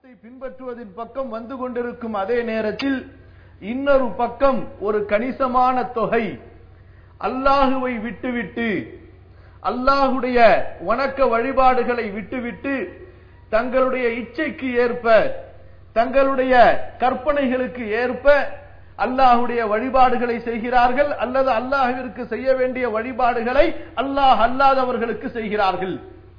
மார்க்கத்தை பின்பற்றுவதின் பக்கம் வந்து கொண்டிருக்கும் அதே நேரத்தில் இன்னொரு பக்கம் ஒரு கணிசமான தொகை அல்லாஹுவை விட்டுவிட்டு அல்லாஹுடைய வணக்க வழிபாடுகளை விட்டுவிட்டு தங்களுடைய இச்சைக்கு ஏற்ப தங்களுடைய கற்பனைகளுக்கு ஏற்ப அல்லாஹுடைய வழிபாடுகளை செய்கிறார்கள் அல்லது அல்லாஹுவிற்கு செய்ய வேண்டிய வழிபாடுகளை அல்லாஹ் அல்லாதவர்களுக்கு செய்கிறார்கள்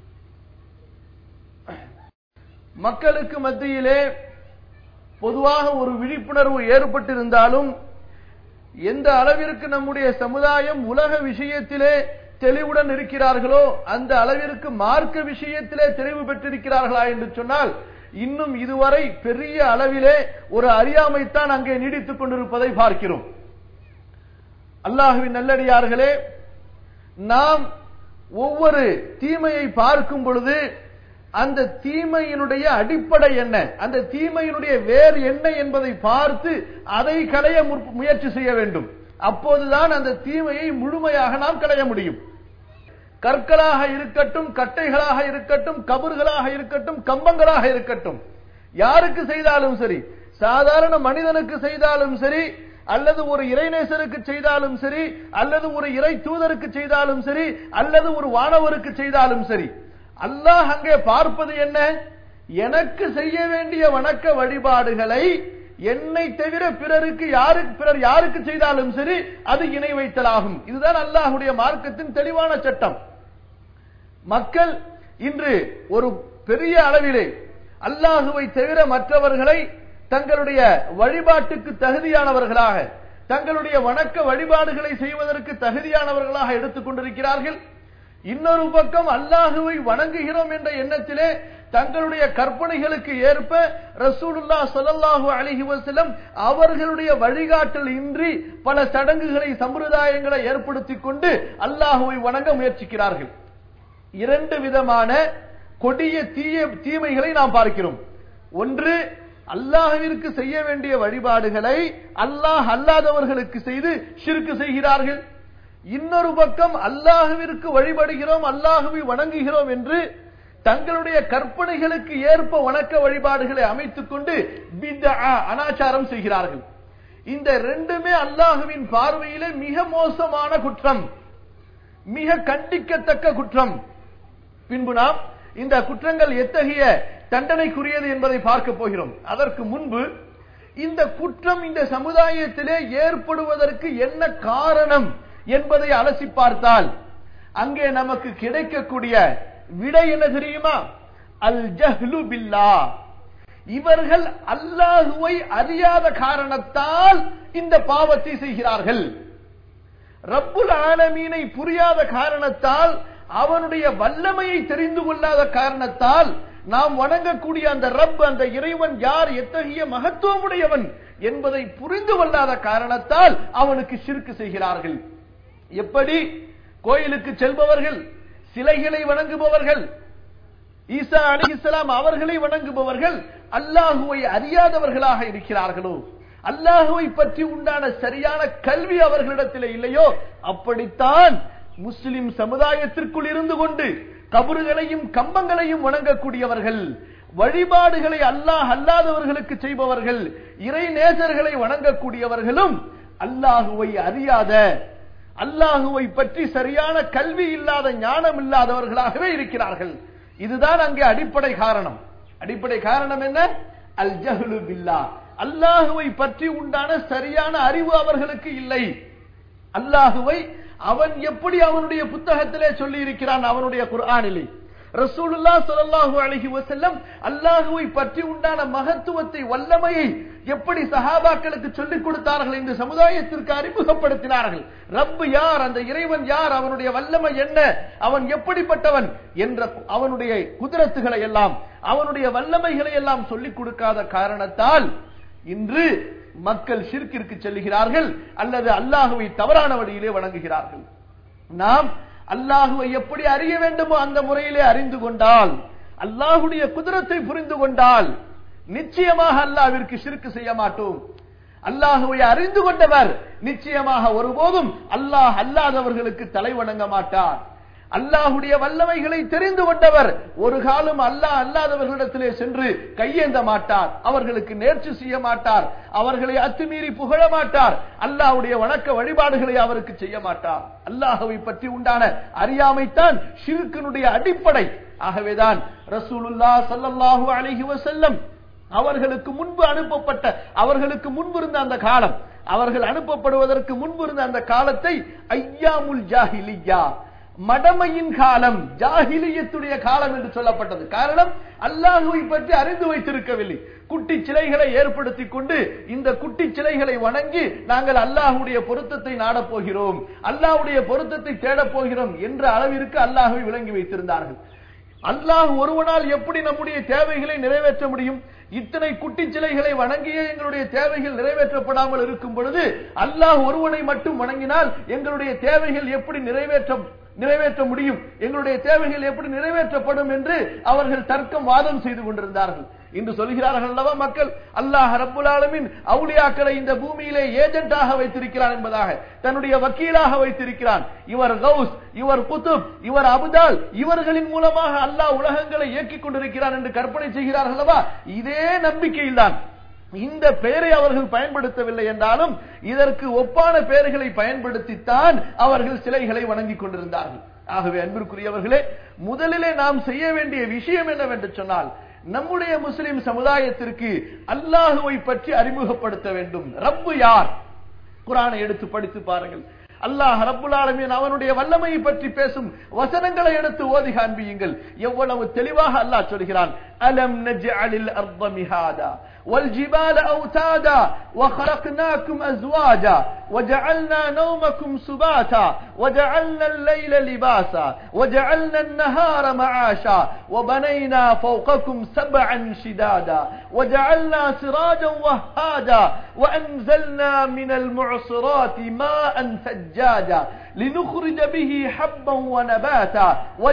மக்களுக்கு மத்தியிலே பொதுவாக ஒரு விழிப்புணர்வு ஏற்பட்டிருந்தாலும் எந்த அளவிற்கு நம்முடைய சமுதாயம் உலக விஷயத்திலே தெளிவுடன் இருக்கிறார்களோ அந்த அளவிற்கு மார்க்க விஷயத்திலே தெளிவு பெற்றிருக்கிறார்களா என்று சொன்னால் இன்னும் இதுவரை பெரிய அளவிலே ஒரு அறியாமைத்தான் அங்கே நீடித்துக் கொண்டிருப்பதை பார்க்கிறோம் அல்லாஹுவின் நல்லடியார்களே நாம் ஒவ்வொரு தீமையை பார்க்கும் பொழுது அந்த தீமையினுடைய அடிப்படை என்ன அந்த தீமையினுடைய வேர் என்ன என்பதை பார்த்து அதை களைய முயற்சி செய்ய வேண்டும் அப்போதுதான் அந்த தீமையை முழுமையாக நாம் களைய முடியும் கற்களாக இருக்கட்டும் கட்டைகளாக இருக்கட்டும் கபர்களாக இருக்கட்டும் கம்பங்களாக இருக்கட்டும் யாருக்கு செய்தாலும் சரி சாதாரண மனிதனுக்கு செய்தாலும் சரி அல்லது ஒரு இறைநேசருக்கு செய்தாலும் சரி அல்லது ஒரு இறை தூதருக்கு செய்தாலும் சரி அல்லது ஒரு வானவருக்கு செய்தாலும் சரி அல்லாஹ் அங்கே பார்ப்பது என்ன எனக்கு செய்ய வேண்டிய வணக்க வழிபாடுகளை என்னை தவிர பிறருக்கு யாருக்கு பிறர் யாருக்கு செய்தாலும் சரி அது இணை வைத்தலாகும் இதுதான் அல்லாஹுடைய மார்க்கத்தின் தெளிவான சட்டம் மக்கள் இன்று ஒரு பெரிய அளவிலே அல்லாஹுவை தவிர மற்றவர்களை தங்களுடைய வழிபாட்டுக்கு தகுதியானவர்களாக தங்களுடைய வணக்க வழிபாடுகளை செய்வதற்கு தகுதியானவர்களாக எடுத்துக் கொண்டிருக்கிறார்கள் இன்னொரு பக்கம் அல்லாஹுவை வணங்குகிறோம் என்ற எண்ணத்திலே தங்களுடைய கற்பனைகளுக்கு ஏற்ப ரசூலுல்லா சொல்லல்லாஹு அலிஹி வசலம் அவர்களுடைய வழிகாட்டல் இன்றி பல சடங்குகளை சம்பிரதாயங்களை ஏற்படுத்திக் கொண்டு அல்லாஹுவை வணங்க முயற்சிக்கிறார்கள் இரண்டு விதமான கொடிய தீய தீமைகளை நாம் பார்க்கிறோம் ஒன்று அல்லாஹுவிற்கு செய்ய வேண்டிய வழிபாடுகளை அல்லாஹ் அல்லாதவர்களுக்கு செய்து ஷிர்கு செய்கிறார்கள் இன்னொரு பக்கம் அல்லாஹுவிற்கு வழிபடுகிறோம் அல்லாஹுவை வணங்குகிறோம் என்று தங்களுடைய கற்பனைகளுக்கு ஏற்ப வணக்க வழிபாடுகளை அமைத்துக் கொண்டு அனாச்சாரம் செய்கிறார்கள் இந்த ரெண்டுமே அல்லாஹுவின் பார்வையிலே மிக மோசமான குற்றம் மிக கண்டிக்கத்தக்க குற்றம் பின்பு நாம் இந்த குற்றங்கள் எத்தகைய தண்டனைக்குரியது என்பதை பார்க்க போகிறோம் அதற்கு முன்பு இந்த குற்றம் இந்த சமுதாயத்திலே ஏற்படுவதற்கு என்ன காரணம் என்பதை அலசி பார்த்தால் அங்கே நமக்கு கிடைக்கக்கூடிய விடை என்ன தெரியுமா அல் ஜஹ்லு பில்லா இவர்கள் அல்லாஹுவை அறியாத காரணத்தால் இந்த பாவத்தை செய்கிறார்கள் ரப்புல் ஆலமீனை புரியாத காரணத்தால் அவனுடைய வல்லமையை தெரிந்து கொள்ளாத காரணத்தால் நாம் வணங்கக்கூடிய அந்த ரப் அந்த இறைவன் யார் எத்தகைய மகத்துவமுடையவன் என்பதை புரிந்து கொள்ளாத காரணத்தால் அவனுக்கு சிறுக்கு செய்கிறார்கள் எப்படி கோயிலுக்கு செல்பவர்கள் சிலைகளை வணங்குபவர்கள் ஈசா அலி இஸ்லாம் அவர்களை வணங்குபவர்கள் அல்லாஹுவை அறியாதவர்களாக இருக்கிறார்களோ அல்லாஹுவை பற்றி உண்டான சரியான கல்வி அவர்களிடத்தில் இல்லையோ அப்படித்தான் முஸ்லிம் சமுதாயத்திற்குள் இருந்து கொண்டு கபறுகளையும் கம்பங்களையும் வணங்கக்கூடியவர்கள் வழிபாடுகளை அல்லாஹ் அல்லாதவர்களுக்கு செய்பவர்கள் இறை நேசர்களை வணங்கக்கூடியவர்களும் அல்லாஹுவை அறியாத அல்லாஹுவை பற்றி சரியான கல்வி இல்லாத ஞானம் இல்லாதவர்களாகவே இருக்கிறார்கள் இதுதான் அங்கே அடிப்படை காரணம் அடிப்படை காரணம் என்ன அல் ஜஹ்லு பில்லா அல்லாஹுவை பற்றி உண்டான சரியான அறிவு அவர்களுக்கு இல்லை அல்லாஹுவை அவன் எப்படி அவனுடைய புத்தகத்திலே சொல்லி இருக்கிறான் அவனுடைய குர்ஆனிலே ரசூலுல்லா ஸல்லல்லாஹு அலைஹி வஸல்லம் அல்லாஹுவை பற்றி உண்டான மகத்துவத்தை வல்லமையை எப்படி சஹாபாக்களுக்கு சொல்லிக் கொடுத்தார்கள் இந்த சமுதாயத்திற்கு அறிமுகப்படுத்தினார்கள் ரப்பு யார் அந்த இறைவன் யார் அவனுடைய வல்லமை என்ன அவன் எப்படிப்பட்டவன் என்ற அவனுடைய குதிரத்துகளை எல்லாம் அவனுடைய வல்லமைகளை எல்லாம் சொல்லிக் கொடுக்காத காரணத்தால் இன்று மக்கள் ஷிர்கிற்கு செல்லுகிறார்கள் அல்லது அல்லாஹுவை தவறான வழியிலே வணங்குகிறார்கள் நாம் அல்லாஹுவை எப்படி அறிய வேண்டுமோ அந்த முறையிலே அறிந்து கொண்டால் அல்லாஹுடைய குதிரத்தை புரிந்து கொண்டால் நிச்சயமாக அல்லாவிற்கு ஷிர்கு செய்ய மாட்டோம் அல்லாஹுவை அறிந்து கொண்டவர் நிச்சயமாக ஒருபோதும் அல்லாஹ் அல்லாதவர்களுக்கு தலை வணங்க மாட்டார் அல்லாஹுடைய வல்லமைகளை தெரிந்து கொண்டவர் ஒரு காலம் அல்லாஹ் அல்லாதவர்களிடத்திலே சென்று கையேந்த மாட்டார் அவர்களுக்கு நேர்ச்சி செய்ய மாட்டார் அவர்களை அத்துமீறி புகழ மாட்டார் அல்லாஹ்வுடைய வணக்க வழிபாடுகளை அவருக்கு செய்ய மாட்டார் அல்லாஹுவை பற்றி உண்டான அறியாமைத்தான் ஷிர்கினுடைய அடிப்படை ஆகவேதான் ரசூலுல்லா ஸல்லல்லாஹு அலைஹி வஸல்லம் அவர்களுக்கு முன்பு அனுப்பப்பட்ட அவர்களுக்கு முன்பு இருந்த அந்த காலம் அவர்கள் அனுப்பப்படுவதற்கு முன்பு இருந்த அந்த காலத்தை ஐயாமுல் ஜாஹிலியா மடமையின் காலம் ஜாஹிலியத்துடைய காலம் என்று சொல்லப்பட்டது காரணம் அல்லாஹுவை பற்றி அறிந்து வைத்திருக்கவில்லை குட்டி சிலைகளை ஏற்படுத்திக் கொண்டு இந்த குட்டி சிலைகளை வணங்கி நாங்கள் அல்லாஹுடைய பொருத்தத்தை நாடப் போகிறோம் அல்லாஹுடைய பொருத்தத்தை தேடப் போகிறோம் என்ற அளவிற்கு அல்லாஹுவை விளங்கி வைத்திருந்தார்கள் அல்லாஹ் ஒருவனால் எப்படி நம்முடைய தேவைகளை நிறைவேற்ற முடியும் இத்தனை குட்டி சிலைகளை வணங்கியே எங்களுடைய தேவைகள் நிறைவேற்றப்படாமல் இருக்கும் பொழுது அல்லாஹ் ஒருவனை மட்டும் வணங்கினால் எங்களுடைய தேவைகள் எப்படி நிறைவேற்ற நிறைவேற்ற முடியும் எங்களுடைய தேவைகள் எப்படி நிறைவேற்றப்படும் என்று அவர்கள் தர்க்கம் வாதம் செய்து கொண்டிருந்தார்கள் இன்று சொல்கிறார்கள் அல்லவா மக்கள் அல்லாஹ் ரப்புல் ஆலமின் அவுலியாக்களை இந்த பூமியிலே ஏஜென்டாக வைத்திருக்கிறான் என்பதாக தன்னுடைய வக்கீலாக வைத்திருக்கிறான் இவர் கவுஸ் இவர் குத்துப் இவர் அபுதால் இவர்களின் மூலமாக அல்லாஹ் உலகங்களை இயக்கிக் கொண்டிருக்கிறான் என்று கற்பனை செய்கிறார்கள் அல்லவா இதே நம்பிக்கையில்தான் இந்த பெயரை அவர்கள் பயன்படுத்தவில்லை என்றாலும் இதற்கு ஒப்பான பெயர்களை பயன்படுத்தித்தான் அவர்கள் சிலைகளை வணங்கிக் கொண்டிருந்தார்கள் ஆகவே அன்பிற்குரியவர்களே முதலிலே நாம் செய்ய வேண்டிய விஷயம் என்னவென்று சொன்னால் நம்முடைய முஸ்லிம் சமுதாயத்திற்கு அல்லாஹுவை பற்றி அறிமுகப்படுத்த வேண்டும் ரப்பு யார் குரானை எடுத்து படித்து பாருங்கள் அல்லாஹ் ரப்புல் ஆலமீன் அவனுடைய வல்லமையை பற்றி பேசும் வசனங்களை எடுத்து ஓதி காண்பியுங்கள் எவ்வளவு தெளிவாக அல்லாஹ் சொல்கிறான் அலம் நஜ்அலில் அர்ض மிஹாதா والجبال أوتادا وخلقناكم أزواجا وجعلنا نومكم سباتا وجعلنا الليل لباسا وجعلنا النهار معاشا وبنينا فوقكم سبعا شدادا وجعلنا سراجا وهادا وأنزلنا من المعصرات ماء ثجاجا لنخرج به حبا ونباتا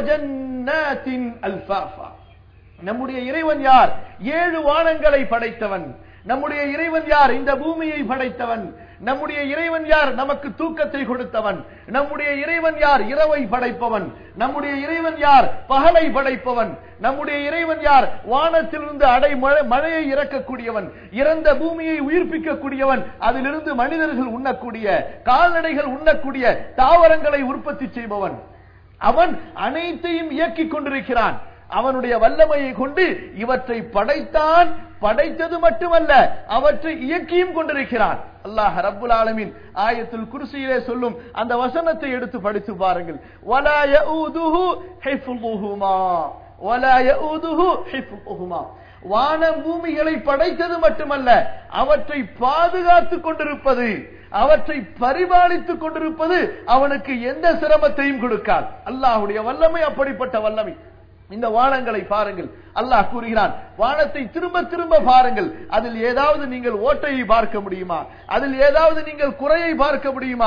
وجنات ألفافا நம்முடைய இறைவன் யார் ஏழு வானங்களை படைத்தவன் நம்முடைய இறைவன் யார் இந்த பூமியை படைத்தவன் நம்முடைய இறைவன் யார் நமக்கு தூக்கத்தை கொடுத்தவன் நம்முடைய இறைவன் யார் இரவை படைப்பவன் நம்முடைய இறைவன் யார் பகலை படைப்பவன் நம்முடைய இறைவன் யார் வானத்திலிருந்து அடை மழையை இறக்கக்கூடியவன் இறந்த பூமியை உயிர்ப்பிக்கக்கூடியவன் அதிலிருந்து மனிதர்கள் உண்ணக்கூடிய கால்நடைகள் உண்ணக்கூடிய தாவரங்களை உற்பத்தி செய்பவன் அவன் அனைத்தையும் இயக்கிக் கொண்டிருக்கிறான் அவனுடைய வல்லமையை கொண்டு இவற்றை படைத்தான் படைத்தது மட்டுமல்ல அவற்றை இயக்கியும் கொண்டிருக்கிறான் அல்லாஹ் ரப்புல் ஆலமின் ஆயத்தில் குருசியிலே சொல்லும் அந்த வசனத்தை எடுத்து படித்து பாருங்கள் வலா யஊதுஹு ஹிஃபுஹுமா வலா யஊதுஹு ஹிஃபுஹுமா வான பூமிகளை படைத்தது மட்டுமல்ல அவற்றை பாதுகாத்துக் கொண்டிருப்பது அவற்றை பரிபாலித்துக் கொண்டிருப்பது அவனுக்கு எந்த சிரமத்தையும் கொடுக்காது அல்லாஹுடைய வல்லமை அப்படிப்பட்ட வல்லமை இந்த வானங்களை பாருங்கள் அல்லாஹ் கூறுகிறான் வானத்தை திரும்ப திரும்ப பாருங்கள் அதில் ஏதாவது நீங்கள் ஓட்டையை பார்க்க முடியுமா அதில் ஏதாவது நீங்கள் குறையை பார்க்க முடியுமா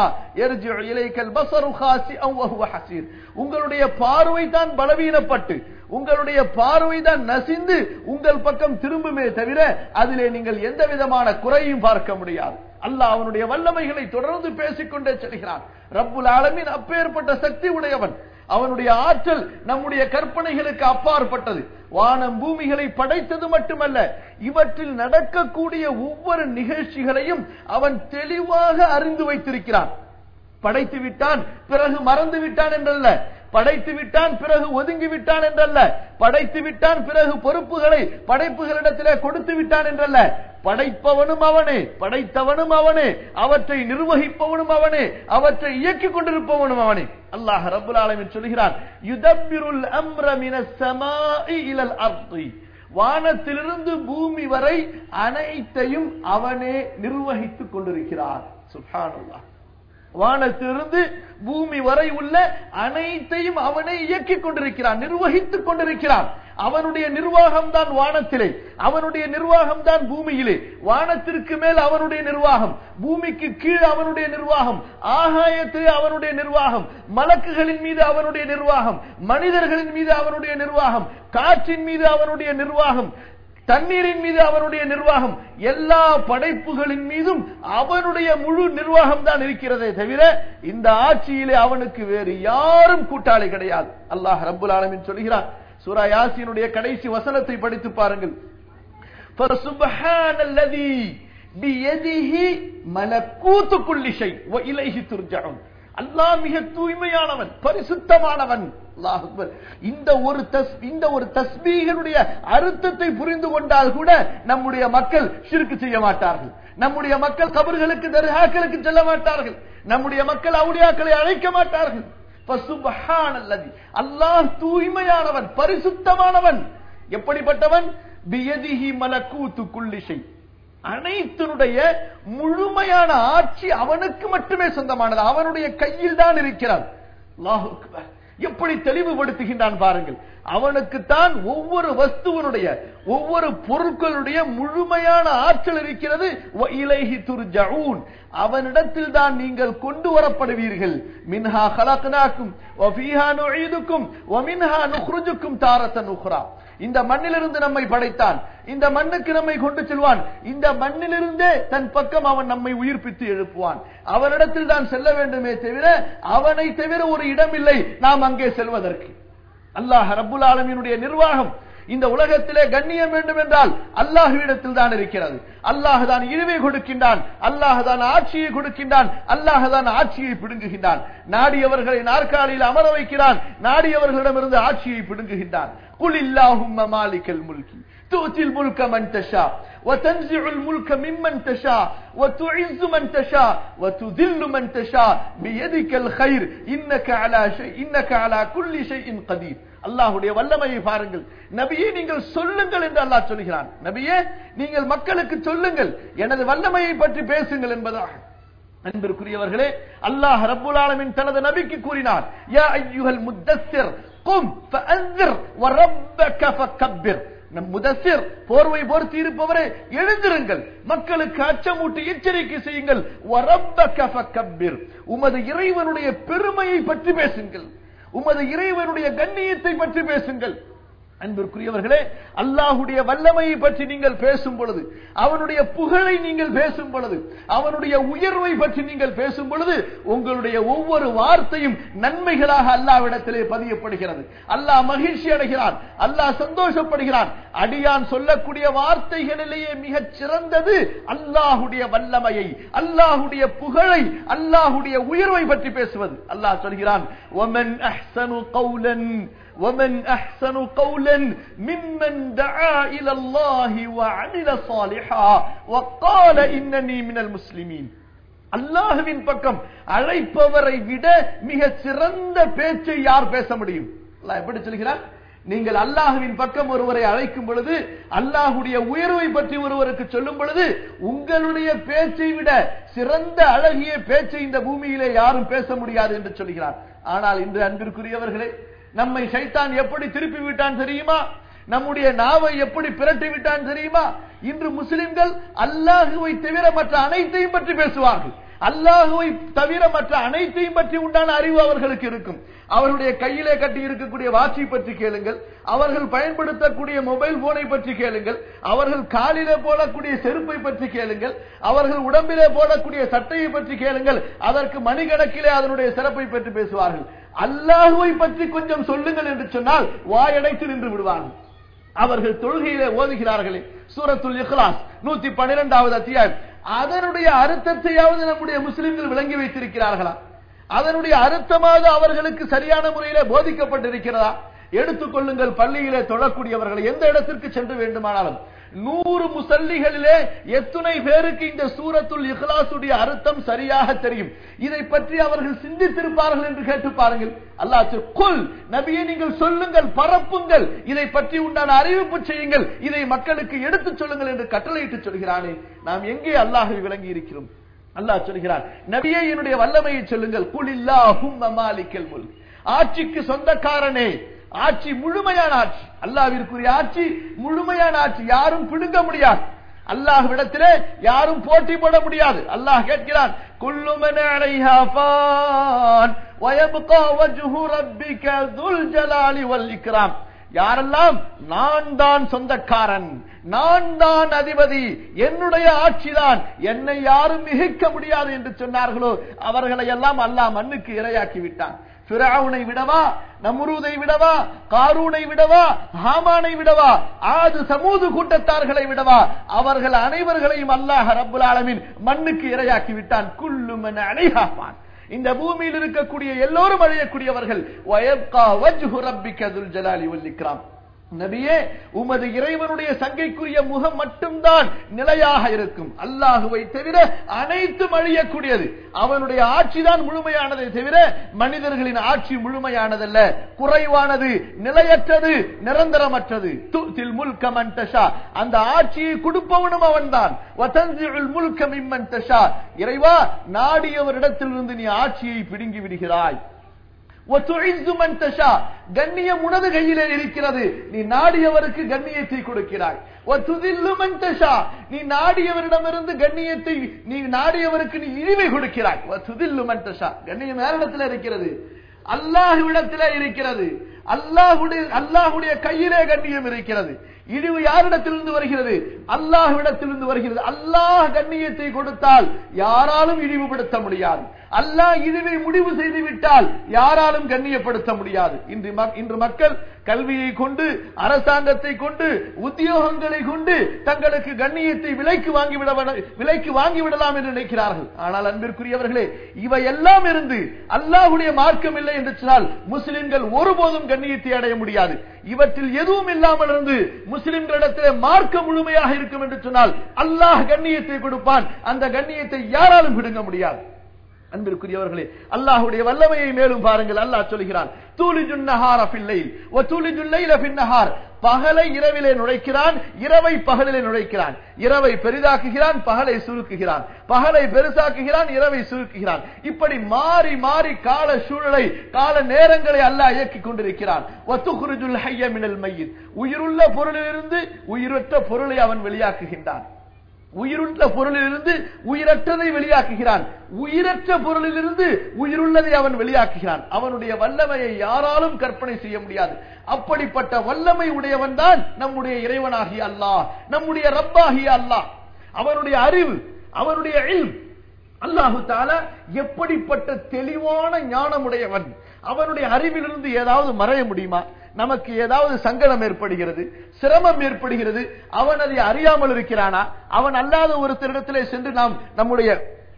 உங்களுடைய பார்வை தான் பலவீனப்பட்டு உங்களுடைய பார்வை தான் நசிந்து உங்கள் பக்கம் திரும்புமே தவிர அதிலே நீங்கள் எந்த விதமான குறையும் பார்க்க முடியாது அல்லாஹ் அவனுடைய வல்லமைகளை தொடர்ந்து பேசிக்கொண்டே செல்கிறான் ரப்புல் ஆலமின் அப்பேற்பட்ட சக்தி உடையவன் அவனுடைய ஆற்றல் நம்முடைய கற்பனைகளுக்கு அப்பாற்பட்டது வானம் பூமிகளை படைத்தது மட்டுமல்ல இவற்றில் நடக்கக்கூடிய ஒவ்வொரு நிகழ்ச்சிகளையும் அவன் தெளிவாக அறிந்து வைத்திருக்கிறான் படைத்து விட்டான் பிறகு மறந்து விட்டான் என்றல்ல படைத்து விட்டான் பிறகு ஒதுங்கி விட்டான் என்றல்ல படைத்து விட்டான் பிறகு பொறுப்புகளை படைப்புகளிடத்திலே கொடுத்து விட்டான் என்றல்ல படைப்பவனும் அவனே படைத்தவனும் அவனே அவற்றை நிர்வகிப்பவனும் அவனே அவற்றை இயக்கிக் கொண்டிருப்பவனும் அவனே அல்லாஹ் ரபுல் ஆலமின் சொல்கிறான் யுதப்பிருல் அம்ர மினஸ் ஸமாஇ இலல் அர்தி வானத்திலிருந்து பூமி வரை அனைத்தையும் அவனே நிர்வகித்துக் கொண்டிருக்கிறார் சுப்ஹானல்லாஹ் வானத்திலிருந்து பூமி வரை உள்ள அனைத்தையும் அவனை இயக்கிக் கொண்டிருக்கிறான் நிர்வகித்துக் கொண்டிருக்கிறான் அவனுடைய நிர்வாகம் தான் வானத்திலே அவனுடைய நிர்வாகம் தான் பூமியிலே வானத்திற்கு மேல் அவனுடைய நிர்வாகம் பூமிக்கு கீழ் அவனுடைய நிர்வாகம் ஆகாயத்திலே அவனுடைய நிர்வாகம் மலக்குகளின் மீது அவனுடைய நிர்வாகம் மனிதர்களின் மீது அவனுடைய நிர்வாகம் காற்றின் மீது அவனுடைய நிர்வாகம் தண்ணீரின் மீது அவனுடைய நிர்வாகம் எல்லா படைப்புகளின் மீதும் அவனுடைய முழு நிர்வாகம் தான் இருக்கிறதே தவிர இந்த ஆட்சியிலே அவனுக்கு வேறு யாரும் கூட்டாளி கிடையாது அல்லாஹ் ரப்புல் ஆலமின் சொல்கிறான் சூரா யாசினுடைய கடைசி வசனத்தை படித்து பாருங்கள் فَسُبْحَانَ الَّذِي بِيَدِهِ مَلَكُوتُ كُلِّ شَيْءٍ وَإِلَيْهِ تُرْجَعُونَ அல்லாஹ் மிக தூய்மையானவன் பரிசுத்தமானவன் அல்லாஹ் அக்பர். இந்த ஒரு தஸ் இந்த ஒரு தஸ்பீகனுடைய அர்த்தத்தை புரிந்து கொண்டால் கூட நம்முடைய மக்கள் ஷிர்க் செய்ய மாட்டார்கள் நம்முடைய மக்கள் கபர்களுக்கு தர்காக்களுக்கு செல்ல மாட்டார்கள் நம்முடைய மக்கள் அவுளியாக்களை அழைக்க மாட்டார்கள் ஃபசுப்ஹானல்லதி. அல்லாஹ் தூய்மையானவன் பரிசுத்தமானவன் எப்படிப்பட்டவன் பியதிஹி மலக்கூத்து குல்லி ஷை அனைத்தினுடைய முழுமையான ஆட்சி அவனுக்கு மட்டுமே சொந்தமானது அவனுடைய கையில் தான் இருக்கிறான் அல்லாஹு அக்பர். எப்படி தெளிவுபடுத்துகின்றான் பாருங்கள் அவனுக்குத்தான் ஒவ்வொரு வஸ்துவனுடைய ஒவ்வொரு பொருட்களுடைய முழுமையான ஆற்றல் இருக்கிறது வ இலைஹி துர்ஜஊன் அவனிடத்தில் தான் நீங்கள் கொண்டு வரப்படுவீர்கள் மின்ஹா ஹலக்னாக்கும் வ ஃபீஹா நுஈதுக்கும் வ மின்ஹா நுக்ருஜுக்கும் தாரத்தன் உக்ரா இந்த மண்ணிலிருந்து நம்மை படைத்தான் இந்த மண்ணுக்கு நம்மை கொண்டு செல்வான் இந்த மண்ணிலிருந்தே தன் பக்கம் அவன் நம்மை உயிர்ப்பித்து எழுப்புவான் அவனிடத்தில் தான் செல்ல வேண்டுமே தவிர அவனை தவிர ஒரு இடம் இல்லை நாம் அங்கே செல்வதற்கு அல்லாஹ் ரப்புல் ஆலமீனுடைய நிர்வாகம் இந்த உலகத்திலே கண்ணியம் வேண்டும் என்றால் அல்லாஹுவிடத்தில் தான் இருக்கிறது அல்லாஹ் தான் இழிவை கொடுக்கின்றான் அல்லாஹ் தான் ஆட்சியை கொடுக்கின்றான் அல்லாஹ் தான் ஆட்சியை பிடுங்குகின்றான் நாடியவர்களை நாற்காலியில் அமர வைக்கிறான் நாடியவர்களிடமிருந்து ஆட்சியை பிடுங்குகின்றான் குல் இல்லாஹும்ம மாலிக்கல் முல்கி تؤتي الملك من تشاء وتنزع الملك ممن تشاء وتعز من تشاء وتذل من تشاء بيدك الخير إنك على شيء إنك على كل شيء قدير அல்லாஹுடைய வல்லமையை பாருங்கள் நபியே நீங்கள் சொல்லுங்கள் என்று அல்லாஹ் சொல்கிறான் நபியே நீங்கள் மக்களுக்கு சொல்லுங்கள் எனது வல்லமையை பற்றி பேசுங்கள் என்பதாக அன்பிற்குரியவர்களே அல்லாஹ் ரப்புல் ஆலமீன் தனது நபிக்கு கூறினார் யா ஐயுஹல் முத்தஸ்ஸிர் கும் ஃபஅன்திர் வரப்பக ஃபகப்பிர் நம் முதசிர் போர்வை போர்த்தி இருப்பவரே எழுந்திருங்கள் மக்களுக்கு அச்சமூட்டி எச்சரிக்கை செய்யுங்கள் வரப்பக ஃபகப்பிர் உமது இறைவனுடைய பெருமையை பற்றி பேசுங்கள் உமது இறைவனுடைய கண்ணியத்தை பற்றி பேசுங்கள் அன்பிற்குரியவர்களே அல்லாஹுடைய வல்லமையை பற்றி நீங்கள் பேசும் பொழுது அவனுடைய புகழை நீங்கள் பேசும் பொழுது அவனுடைய உயர்வை பற்றி நீங்கள் பேசும் பொழுது உங்களுடைய ஒவ்வொரு வார்த்தையும் நன்மைகளாக அல்லாவிடத்திலே பதியப்படுகிறது அல்லாஹ் மகிழ்ச்சி அடைகிறான் அல்லாஹ் சந்தோஷப்படுகிறான் அடியான் சொல்லக்கூடிய வார்த்தைகளிலேயே மிகச் சிறந்தது அல்லாஹுடைய வல்லமையை அல்லாஹுடைய புகழை அல்லாஹுடைய உயர்வை பற்றி பேசுவது அல்லாஹ் சொல்கிறான் وَمَنْ أَحْسَنُ قَوْلًا ومن أحسن قولا ممن دعا إلى الله وعمل صالحا وقال إنني من المسلمين அல்லாஹுவின் பக்கம் அழைப்பவரை விட மிக சிறந்த பேச்சை யார் பேச முடியும் அல்லாஹ் எப்படி சொல்கிறார் நீங்கள் அல்லாஹுவின் பக்கம் ஒருவரை அழைக்கும் பொழுது அல்லாஹுடைய உயர்வை பற்றி ஒருவருக்கு சொல்லும் பொழுது உங்களுடைய பேச்சை விட சிறந்த அழகிய பேச்சை இந்த பூமியிலே யாரும் பேச முடியாது என்று சொல்கிறார் ஆனால் இன்று அன்பிற்குரியவர்களே நம்மை சைத்தான் எப்படி திருப்பி விட்டான் தெரியுமா நம்முடைய நாவை எப்படி பிரட்டி விட்டான் தெரியுமா இன்று முஸ்லிம்கள் அல்லாஹுவை தவிர மற்ற அனைத்தையும் பற்றி பேசுவார்கள் அல்லாஹுவை தவிர மற்ற அனைத்தையும் பற்றி உண்டான அறிவு அவர்களுக்கு இருக்கும் அவருடைய கையிலே கட்டி இருக்கக்கூடிய வாட்சை பற்றி கேளுங்கள் அவர்கள் பயன்படுத்தக்கூடிய மொபைல் போனை பற்றி கேளுங்கள் அவர்கள் காலிலே போடக்கூடிய செருப்பை பற்றி கேளுங்கள் அவர்கள் உடம்பிலே போடக்கூடிய சட்டையை பற்றி கேளுங்கள் அதற்கு மணிக்கணக்கிலே அதனுடைய சிறப்பை பற்றி பேசுவார்கள் அல்லாஹுவை பற்றி கொஞ்சம் சொல்லுங்கள் என்று சொன்னால் வாயடைத்து நின்று விடுவார்கள் அவர்கள் தொழுகையிலே ஓதுகிறார்களே சூரத்துல் இஹ்லாஸ் நூத்தி பன்னிரெண்டாவது அத்தியாயம் அதனுடைய அர்த்தத்தையாவது நம்முடைய முஸ்லிம்கள் விளங்கி வைத்திருக்கிறார்களா அதனுடைய அர்த்தமாவது அவர்களுக்கு சரியான முறையிலே போதிக்கப்பட்டிருக்கிறதா எடுத்துக்கொள்ளுங்கள் பள்ளியிலே தொழக்கூடியவர்களை எந்த இடத்திற்கு சென்று வேண்டுமானாலும் நூறு முசல்லிகளிலே எத்துணை பேருக்கு இந்த சூரத்துல் இஹ்லாசுடைய அர்த்தம் சரியாக தெரியும் இதை பற்றி அவர்கள் சிந்தித்திருப்பார்கள் என்று கேட்டு பாருங்கள் அல்லாஹ் குல் நபியை நீங்கள் சொல்லுங்கள் பரப்புங்கள் இதை பற்றி உண்டான அறிவிப்பு செய்யுங்கள் இதை மக்களுக்கு எடுத்துச் சொல்லுங்கள் என்று கட்டளையிட்டு சொல்கிறானே நாம் எங்கே அல்லாஹை விளங்கி இருக்கிறோம் அல்லாஹ் சொல்கிறான் நபியே என்னுடைய வல்லமையை சொல்லுங்கள் குலில்லாஹும் மாலிக்கல் முல் ஆட்சிக்கு சொந்தக்காரனே ஆட்சி முழுமையான ஆட்சி அல்லாவிற்குரிய ஆட்சி முழுமையான ஆட்சி யாரும் பிடுங்க முடியாது அல்லாஹ்விடத்திலே யாரும் போட்டி போட முடியாது அல்லாஹ் கேட்கிறான் குல்லுமன அலைஹா ஃபான் வயப்கா வஜ்ஹு ரப்பிக துல் ஜலாலி வல் இக்ராம் யாரெல்லாம் நான் தான் சொந்தக்காரன் நான் தான் அதிபதி என்னுடைய ஆட்சிதான் என்னை யாரும் மிகைக்க முடியாது என்று சொன்னார்களோ அவர்களை எல்லாம் அல்லாஹ் மண்ணுக்கு இரையாக்கி விட்டான் பிராவுனை விடவா நம்ரூதை விடவா காரூனை விடவா ஹாமானை விடவா ஆது சமூது கூட்டத்தார்களை விடவா அவர்கள் அனைவர்களையும் அல்லாஹ் ரப்புல் ஆலமீன் மண்ணுக்கு இரையாக்கி விட்டான் குல்லுமன் அலைஹாபான் இந்த பூமியில் இருக்கக்கூடிய எல்லோரும் அழியக்கூடியவர்கள் வயப்கா வஜ்ஹு ரப்பிக துல் ஜலாலி வல் இக்ராம் நபியே உமது இறைவனுடைய சங்கைக்குரிய முகம் மட்டும்தான் நிலையாக இருக்கும் அல்லாஹுவை தவிர அனைத்தும் அழியக்கூடியது அவனுடைய ஆட்சிதான் முழுமையானதை தவிர மனிதர்களின் ஆட்சி முழுமையானதல்ல குறைவானது நிலையற்றது நிரந்தரமற்றது துத்தில் முல்கம் தஷா அந்த ஆட்சியை கொடுப்பவனும் அவன்தான் வதன்சிஉல் முல்க மிம்மன் தஷா இறைவா நாடியவரிடத்திலிருந்து நீ ஆட்சியை பிடுங்கி விடுகிறாய் وَتُعِزُّ مَن تَشَاءُ கண்ணியம் உனது கையிலே இருக்கிறது நீ நாடியவருக்கு கண்ணியத்தை கொடுக்கிறாய் وَتُذِلُّ مَن تَشَاءُ நீ நாடியவரிடமிருந்து கண்ணியத்தை நீ நாடியவருக்கு நீ இழிவை கொடுக்கிறாய் وَتُذِلُّ مَن تَشَاءُ கண்ணியம் யாரிடத்தில் இருக்கிறது அல்லாஹ்விடத்திலே இருக்கிறது அல்லாஹுடைய அல்லாஹுடைய கையிலே கண்ணியம் இருக்கிறது இழிவு யாரிடத்திலிருந்து வருகிறது அல்லாஹ்விடத்திலிருந்து வருகிறது அல்லாஹ் கண்ணியத்தை கொடுத்தால் யாராலும் இழிவுபடுத்த முடியாது அல்லாஹ் இழிவை முடிவு செய்து விட்டால் யாராலும் கண்ணியப்படுத்த முடியாது இன்று இன்று மக்கள் கல்வியை கொண்டு அரசாங்கத்தை கொண்டு உத்தியோகங்களை கொண்டு தங்களுக்கு கண்ணியத்தை விலைக்கு வாங்கிவிட விலைக்கு வாங்கிவிடலாம் என்று நினைக்கிறார்கள் ஆனால் அன்பிற்குரியவர்களே இவை எல்லாம் இருந்து அல்லாஹுடைய மார்க்கம் இல்லை என்று சொன்னால் முஸ்லிம்கள் ஒருபோதும் கண்ணியத்தை அடைய முடியாது இவற்றில் எதுவும் இல்லாமல் இருந்து முஸ்லிம்களிடத்திலே மார்க்கம் முழுமையாக இருக்கும் என்று சொன்னால் அல்லாஹ் கண்ணியத்தை கொடுப்பான் அந்த கண்ணியத்தை யாராலும் விடுங்க முடியாது அன்பிற்குரியவர்களே அல்லாஹுடைய வல்லமையை மேலும் பாருங்கள் அல்லாஹ் சொல்கிறான் தூலிஜுன் நஹார ஃபில்லைல் வ தூலிஜுல் லைல ஃபின்னஹார் பகலை இரவிலே நுழைக்கிறான் இரவை பகலிலே நுழைக்கிறான் இரவை பெரிதாக்குகிறான் பகலை சுருக்குகிறான் பகலை பெருசாக்குகிறான் இரவை சுருக்குகிறான் இப்படி மாறி மாறி கால சூழலை கால நேரங்களை அல்லாஹ் இயக்கிக் கொண்டிருக்கிறான் வத்துகுருஜுல் ஹய்ய மினல் மையின் உயிருள்ள பொருளிலிருந்து உயிரற்ற பொருளை அவன் வெளியாக்குகின்றான் உயிருள்ள பொருளிலிருந்து உயிரற்றதை வெளியாக்குகிறான் உயிரற்ற பொருளிலிருந்து உயிருள்ளதை அவன் வெளியாக்குகிறான் அவனுடைய வல்லமையை யாராலும் கற்பனை செய்ய முடியாது அப்படிப்பட்ட வல்லமை உடையவன் தான் நம்முடைய இறைவனாகிய அல்லாஹ் நம்முடைய ரப்பாகிய அல்லாஹ் அவனுடைய அறிவு அவனுடைய இல்ம் அல்லாஹு தாலா எப்படிப்பட்ட தெளிவான ஞானமுடையவன் அவனுடைய அறிவிலிருந்து ஏதாவது மறைய முடியுமா நமக்கு ஏதாவது சங்கடம் ஏற்படுகிறது சிரமம் ஏற்படுகிறது அவன் அதை அறியாமல் இருக்கிறானா அவன் அல்லாத ஒருத்தரிடத்திலே சென்று நாம் நம்முடைய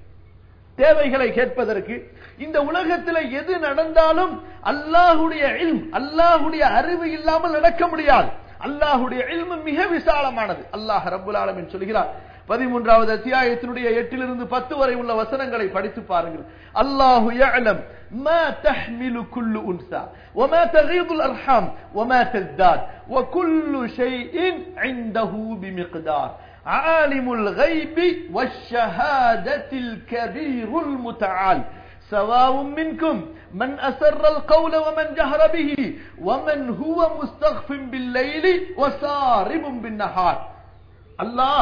தேவைகளை கேட்பதற்கு இந்த உலகத்தில் எது நடந்தாலும் அல்லாஹுடைய இல்ம் அல்லாஹுடைய அறிவு இல்லாமல் நடக்க முடியாது அல்லாஹுடைய இல்மு மிக விசாலமானது அல்லாஹ் ரபுல் ஆலமின் சொல்கிறார் பதிமூன்றாவது அத்தியாயத்தினுடைய எட்டிலிருந்து பத்து வரை உள்ள வசனங்களை படித்து பாருங்கள் அல்லாஹு يعلم ما تحمل كل أنثى وما تغيض الأرحام وما تزداد وكل شيء عنده بمقدار عالم الغيب والشهادة الكبير المتعال سواء منكم من أسر القول ومن جهر به ومن هو مستخف بالليل وسارب بالنهار الله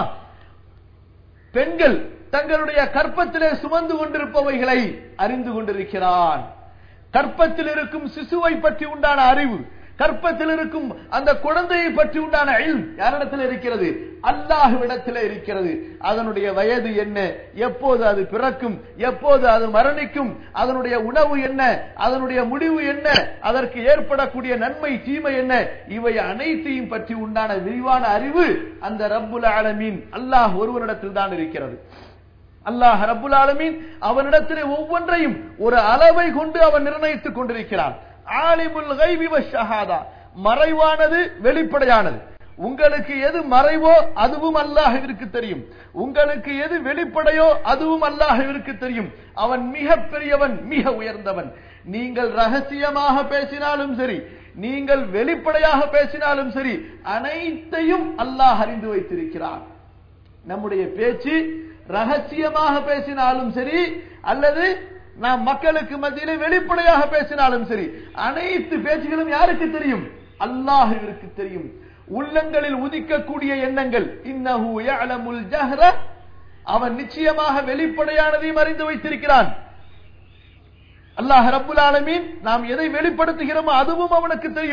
பெண்கள் தங்களுடைய கற்பத்திலே சுமந்து கொண்டிருப்பவைகளை அறிந்து கொண்டிருக்கிறான் கற்பத்தில் இருக்கும் சிசுவை பற்றி உண்டான அறிவு கற்பத்தில் இருக்கும் அந்த குழந்தையை பற்றி உண்டான இல் யாரிடத்தில் இருக்கிறது அல்லாஹுவிடத்தில் இருக்கிறது அதனுடைய வயது என்ன எப்போது அது பிறக்கும் எப்போது அது மரணிக்கும் அதனுடைய உணவு என்ன அதனுடைய முடிவு என்ன அதற்கு ஏற்படக்கூடிய நன்மை தீமை என்ன இவை அனைத்தையும் பற்றி உண்டான விரிவான அறிவு அந்த ரப்புல் ஆலமீன் அல்லாஹ் ஒருவரிடத்தில் தான் இருக்கிறது அல்லாஹ் ரப்புல் ஆலமீன் அவனிடத்திலே ஒவ்வொன்றையும் ஒரு அளவை கொண்டு அவன் நிர்ணயித்துக் கொண்டிருக்கிறான் ஆலிமுல் கைவி ஷஹாதா மறைவானது வெளிப்படையானது உங்களுக்கு எது மறைவோ அதுவும் அல்லாஹிற்கு தெரியும் உங்களுக்கு எது வெளிப்படையோ அதுவும் அல்லாஹிற்கு தெரியும் அவன் மிக பெரியவன் மிக உயர்ந்தவன் நீங்கள் ரகசியமாக பேசினாலும் சரி நீங்கள் வெளிப்படையாக பேசினாலும் சரி அனைத்தையும் அல்லாஹ் அறிந்து வைத்திருக்கிறார் நம்முடைய பேச்சு ரகசியமாக பேசினாலும் சரி அல்லது நாம் மக்களுக்கு மத்தியிலே வெளிப்படையாக பேசினாலும் சரி அனைத்து பேச்சுகளும் யாருக்கு தெரியும் அல்லாஹுவிற்கு தெரியும் உள்ளங்களில் உதிக்கக்கூடிய எண்ணங்கள் இன்னஹு யஅலமுல் ஜஹ்ர அவன் நிச்சயமாக வெளிப்படையானதையும் அறிந்து வைத்திருக்கிறான் அல்லாஹ் ரப்புல் ஆலமீன் நாம் எதை வெளிப்படுத்துகிறோமோ அதுவும் அவனுக்கு தெரியும்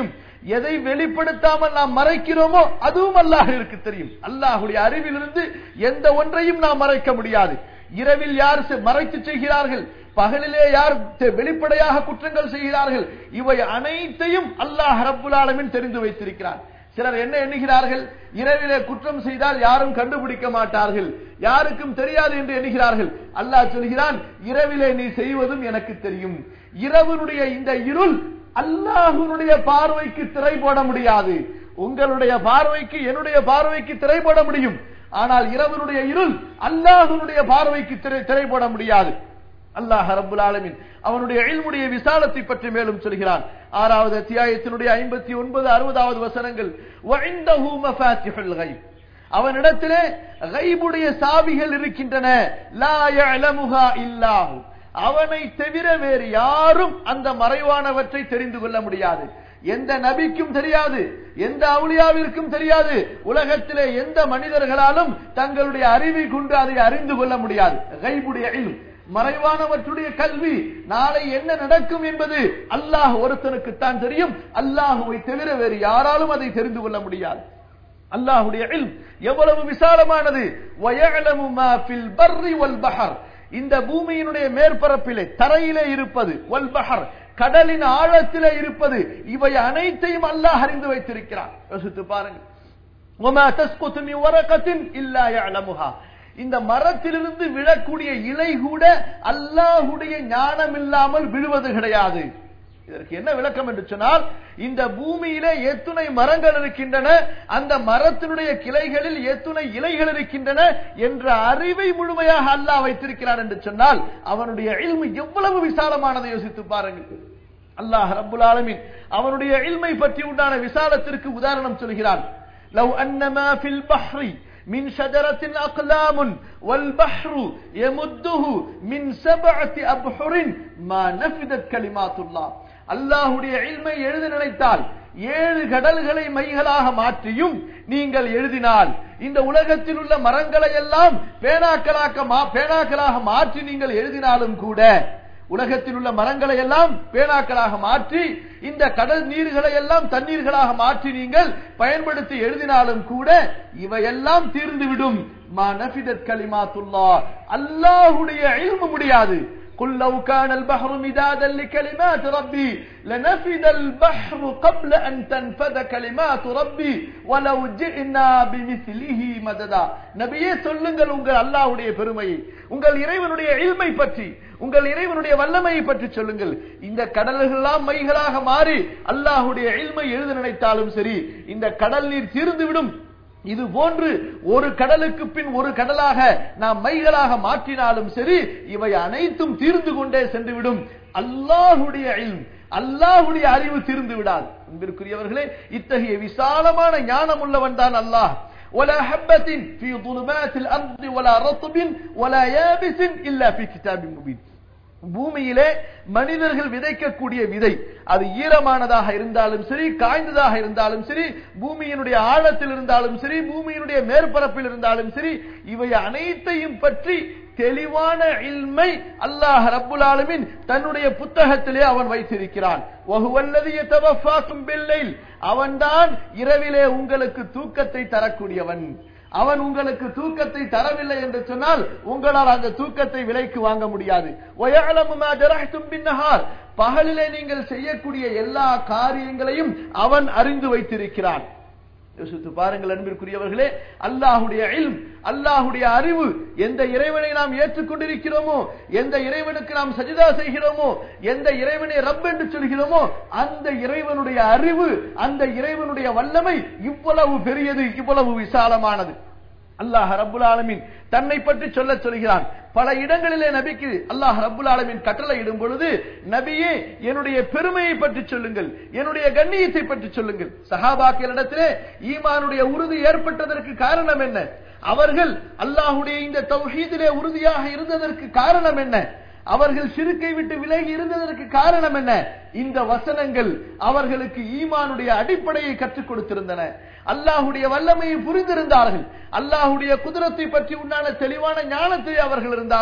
எதை வெளிப்படுத்தாமல் நாம் மறைக்கிறோமோ அதுவும் அல்லாஹிற்கு தெரியும் அல்லாஹுடைய அறிவிலிருந்து எந்த ஒன்றையும் நாம் மறைக்க முடியாது இரவில் யார் செ- மறைத்து செய்கிறார்கள் பகலிலே யார் தெ- வெளிப்படையாக குற்றங்கள் செய்கிறார்கள் இவை அனைத்தையும் அல்லாஹ் ரப்புல் ஆலமீன் தெரிந்து வைத்திருக்கிறார் சிலர் என்ன எண்ணுகிறார்கள் இரவிலே குற்றம் செய்தால் யாரும் கண்டுபிடிக்க மாட்டார்கள் யாருக்கும் தெரியாது என்று எண்ணுகிறார்கள் அல்லாஹ் சொல்கிறான் இரவிலே நீ செய்வதும் எனக்கு தெரியும் இரவனுடைய இந்த இருள் அல்லாஹ்வுடைய பார்வைக்கு திரை போட முடியாது உங்களுடைய பார்வைக்கு என்னுடைய பார்வைக்கு திரை போட முடியும் ஆனால் இரவனுடைய இருள் அல்லாஹ்வுடைய பார்வைக்கு திரை திரை போட முடியாது அல்லாஹ் ரப்புல் ஆலமீன் அவனுடைய இல்முடைய விசாலத்தை பற்றி மேலும் சொல்கிறான் ஆறாவது அத்தியாயத்தினுடைய ஐம்பத்தி ஒன்பது அறுபதாவது வசனங்கள் وَعِنْدَهُ مَفَاتِحُ الْغَيْبِ அவனிடத்திலே கைபுடைய சாவிகள் இருக்கின்றன லா يَعْلَمُهَا إِلَّا هُ அவனை தவிர வேறு யாரும் அந்த மறைவானவற்றை தெரிந்து கொள்ள முடியாது எந்த நபிக்கும் தெரியாது எந்த அவுளியாவிற்கும் தெரியாது உலகத்திலே எந்த மனிதர்களாலும் தங்களுடைய அறிவை கொண்டு அதை அறிந்து கொள்ள முடியாது கைபுடைய இல்ம் மறைவானவற்றுடைய கல்வி நாளை என்ன நடக்கும் என்பது அல்லாஹ் ஒருத்தனுக்குத்தான் தெரியும் அல்லாஹுவை தவிர வேறு யாராலும் அதை தெரிந்து கொள்ள முடியாது அல்லாஹுடைய இல்ம் எவ்வளவு விசாலமானது வயஅலமு மா ஃபில் பர்ரி வல் பஹர் இந்த பூமியினுடைய மேற்பரப்பிலே தரையிலே இருப்பது வல் பஹர் கடலின் ஆழத்திலே இருப்பது இவை அனைத்தையும் அல்லாஹ் அறிந்து வைத்திருக்கிறான் யோசித்து பாருங்கள் وما تسقط من ورقة إلا يعلمها இந்த மரத்திலிருந்து விழக்கூடிய இலை கூட அல்லாஹுடைய ஞானம் இல்லாமல் விழுவது கிடையாது இதற்கு என்ன விளக்கம் என்று சொன்னால் இந்த பூமியிலே எத்துணை மரங்கள் இருக்கின்றன அந்த மரத்தினுடைய கிளைகளில் எத்துணை இலைகள் இருக்கின்றன என்ற அறிவை முழுமையாக அல்லாஹ் வைத்திருக்கிறார் என்று சொன்னால் அவனுடைய இல்மு எவ்வளவு விசாலமானதை யோசித்து பாருங்கள் அல்லாஹ் ரப்புல் ஆலமீன் அவனுடைய இல்மை பற்றி உண்டான விசாலத்திற்கு உதாரணம் சொல்கிறான் لو أن ما في البحر من شجرة أقلام والبحر يمده من سبعة أبحر ما نفدت كلمات الله அல்லாஹுடைய இல்மை எழுத நினைத்தால் ஏழு கடல்களை மைகளாக மாற்றியும் நீங்கள் எழுதினால் இந்த உலகத்தில் உள்ள மரங்களை எல்லாம் பேனாக்களாக்க மா- பேனாக்களாக மாற்றி நீங்கள் எழுதினாலும் கூட உலகத்தில் உள்ள மரங்களை எல்லாம் பேனாக்களாக மாற்றி இந்த கடல் நீர்களை எல்லாம் தண்ணீர்களாக மாற்றி நீங்கள் பயன்படுத்தி எழுதினாலும் கூட இவையெல்லாம் தீர்ந்துவிடும் மா நஃபிதத் கலிமாத்துல்லா அல்லாஹுடைய இல்மு முடியாது قل لو كان البحر مدادا لكلمات ربي لنفد البحر قبل أن تنفد كلمات ربي ولو جئنا بمثله مددا நபியே சொல்லுங்கள் உங்கள் அல்லாஹ்வுடைய பெருமையை உங்கள் இறைவனுடைய இல்மை பற்றி உங்கள் இறைவனுடைய வல்லமையை பற்றி சொல்லுங்கள் இந்த கடல்களெல்லாம் மைகளாக மாறி அல்லாஹ்வுடைய இல்மை எழுத நினைத்தாலும் சரி இந்த கடல் நீர் தீர்ந்துவிடும் இது போன்று ஒரு கடலுக்கு பின் ஒரு கடலாக நாம் மைகளாக மாற்றினாலும் சரி இவை அனைத்தும் தீர்ந்து கொண்டே சென்றுவிடும் அல்லாஹுடைய இல்ம் அல்லாஹுடைய அறிவு தீர்ந்து விடாது அன்பிற்குரியவர்களே இத்தகைய விசாலமான ஞானம் உள்ளவன் தான் அல்லாஹ் ولا حبة في ظلمات الأرض ولا رطب ولا يابس إلا في كتاب مبين பூமியிலே மனிதர்கள் விதைக்கக்கூடிய விதை அது ஈரமானதாக இருந்தாலும் சரி காய்ந்ததாக இருந்தாலும் சரி பூமியினுடைய ஆழத்தில் இருந்தாலும் சரி பூமியினுடைய மேற்பரப்பில் இருந்தாலும் சரி இவை அனைத்தையும் பற்றி தெளிவான இல்மை அல்லாஹ் ரப்புல் ஆலமீன் தன்னுடைய புத்தகத்திலே அவன் வைத்திருக்கிறான் வஹுவல்லதி யதவஃபாக்கும் பில்லைல் அவன்தான் இரவிலே உங்களுக்கு தூக்கத்தை தரக்கூடியவன் அவன் உங்களுக்கு தூக்கத்தை தரவில்லை என்று சொன்னால் உங்களால் அந்த தூக்கத்தை விலைக்கு வாங்க முடியாது وَيَعْلَمُ مَا جَرَحْتُمْ بِالنَّهَارِ பகலிலே நீங்கள் செய்யக்கூடிய எல்லா காரியங்களையும் அவன் அறிந்து வைத்திருக்கிறான் யோசித்து பாருங்கள் அன்பிற்குரியவர்களே அல்லாஹுடைய இல்ம் அல்லாஹுடைய அறிவு எந்த இறைவனை நாம் ஏற்றுக்கொண்டிருக்கிறோமோ எந்த இறைவனுக்கு நாம் சஜிதா செய்கிறோமோ எந்த இறைவனை ரப் என்று சொல்கிறோமோ அந்த இறைவனுடைய அறிவு அந்த இறைவனுடைய வல்லமை இவ்வளவு பெரியது இவ்வளவு விசாலமானது அல்லாஹ் ரப்புல் ஆலமீன் தன்னை பற்றி சொல்ல சொல்கிறான் பல இடங்களிலே நபிக்கு அல்லாஹ் ரப்புல் ஆலமீன் கட்டளை இடும் பொழுது நபியே என்னுடைய பெருமையை பற்றி சொல்லுங்கள் என்னுடைய கண்ணியத்தை பற்றி சொல்லுங்கள் சஹாபாக்களிடத்திலே ஈமானுடைய உறுதி ஏற்பட்டதற்கு காரணம் என்ன அவர்கள் அல்லாஹுடைய இந்த தௌஹீதிலே உறுதியாக இருந்ததற்கு காரணம் என்ன அவர்கள் சிறுக்கை விட்டு விலகி இருந்ததற்கு காரணம் என்ன இந்த வசனங்கள் அவர்களுக்கு ஈமானுடைய அடிப்படையை கற்றுக் கொடுத்திருந்தன அல்லாஹுடைய வல்லமையை புரிந்திருந்தார்கள் அல்லாஹுடைய குதிரத்தை பற்றி உண்டான தெளிவான ஞானத்தை அவர்கள் இருந்தார்கள்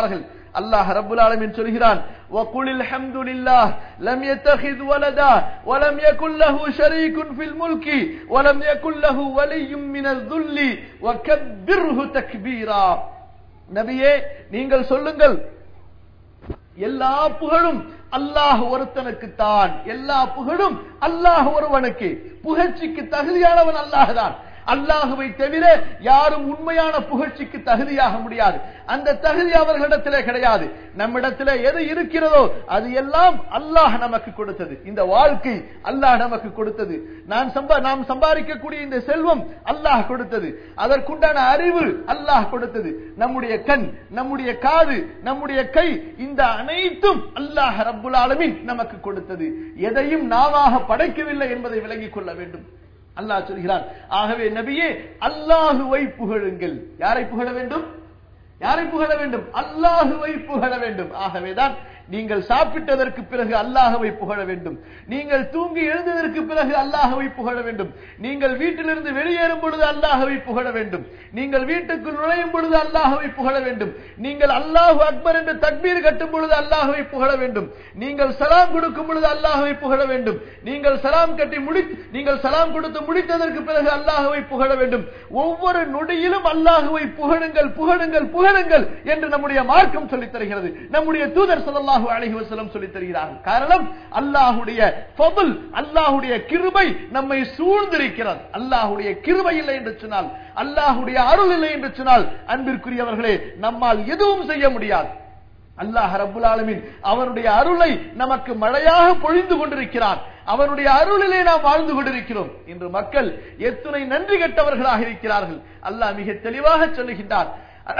அல்லாஹ் ரப்புல் ஆலமீன் சொல்கிறான் وَقُلِ الْحَمْدُ لِلَّهِ لَمْ يَتَّخِذْ وَلَدًا وَلَمْ يَكُنْ لَهُ شَرِيكٌ فِي الْمُلْكِ وَلَمْ يَكُنْ لَهُ وَلِيٌّ مِنَ الذُّلِّ وَكَبِّرْهُ تَكْبِيرًا நபியே நீங்கள் சொல்லுங்கள் எல்லா புகழும் அல்லாஹ் ஒருத்தனுக்கு தான் எல்லா புகழும் அல்லாஹ் ஒருவனுக்கு புகழ்ச்சிக்கு தகுதியானவன் அல்லாஹ் தான் அல்லாஹுவை தவிர யாரும் உண்மையான புகழ்ச்சிக்கு தகுதியாக முடியாது அந்த தகுதி அவர்களிடத்திலே கிடையாது நம்மிடத்திலே எது இருக்கிறதோ அது எல்லாம் அல்லாஹ் நமக்கு கொடுத்தது இந்த வாழ்க்கை அல்லாஹ் நமக்கு கொடுத்தது நான் சம்பா நாம் சம்பாதிக்கக்கூடிய இந்த செல்வம் அல்லாஹ் கொடுத்தது அதற்குண்டான அறிவு அல்லாஹ் கொடுத்தது நம்முடைய கண் நம்முடைய காது நம்முடைய கை இந்த அனைத்தும் அல்லாஹ் ரப்புல் ஆலமீன் நமக்கு கொடுத்தது எதையும் நாமாக படைக்கவில்லை என்பதை விளங்கிக் கொள்ள வேண்டும் அல்லாஹ் சொல்கிறான் ஆகவே நபியே அல்லாஹுவை புகழுங்கள் யாரை புகழ வேண்டும் யாரை புகழ வேண்டும் அல்லாஹுவை புகழ வேண்டும் ஆகவேதான் நீங்கள் சாப்பிட்டதற்கு பிறகு அல்லாஹுவை புகழ வேண்டும் நீங்கள் தூங்கி எழுந்ததற்கு பிறகு அல்லாஹுவை புகழ வேண்டும் நீங்கள் வீட்டிலிருந்து வெளியேறும் பொழுது அல்லாஹுவை புகழ வேண்டும் நீங்கள் வீட்டுக்குள் நுழையும் பொழுது அல்லாஹுவை புகழ வேண்டும் நீங்கள் அல்லாஹு அக்பர் என்று தக்பீர் கட்டும் பொழுது அல்லாஹுவை புகழ வேண்டும் நீங்கள் சலாம் கொடுக்கும் பொழுது அல்லாஹுவை புகழ வேண்டும் நீங்கள் சலாம் கட்டி முடி நீங்கள் சலாம் கொடுத்து முடித்ததற்கு பிறகு அல்லாஹுவை புகழ வேண்டும் ஒவ்வொரு நொடியிலும் அல்லாஹுவை புகழுங்கள் புகழுங்கள் புகழுங்கள் என்று நம்முடைய மார்க்கம் சொல்லித் தருகிறது நம்முடைய தூதர் ஸல்லல்லாஹு அலைஹி வஸல்லம் சொல்லித் தருகிறார்கள் காரணம் அல்லாஹ்வுடைய ஃபضல் அல்லாஹ்வுடைய கிருபை நம்மை சூழ்ந்திருக்கிறது அல்லாஹ்வுடைய கிருபை இல்லை என்று சொன்னால் அல்லாஹ்வுடைய அருள் இல்லை என்று சொன்னால் அன்பிற்குரியவர்களே நம்மால் எதுவும் செய்ய முடியாது அல்லாஹ் ரப்புல் ஆலமீன் அவருடைய அருளை நமக்கு மழையாக பொழிந்து கொண்டிருக்கிறான் அவருடைய அருளிலே நாம் வாழ்ந்து கொண்டிருக்கிறோம் இன்று மக்கள் எத்துணை நன்றி கெட்டவர்களாக இருக்கிறார்கள் அல்லாஹ் மிக தெளிவாக சொல்லுகின்றார்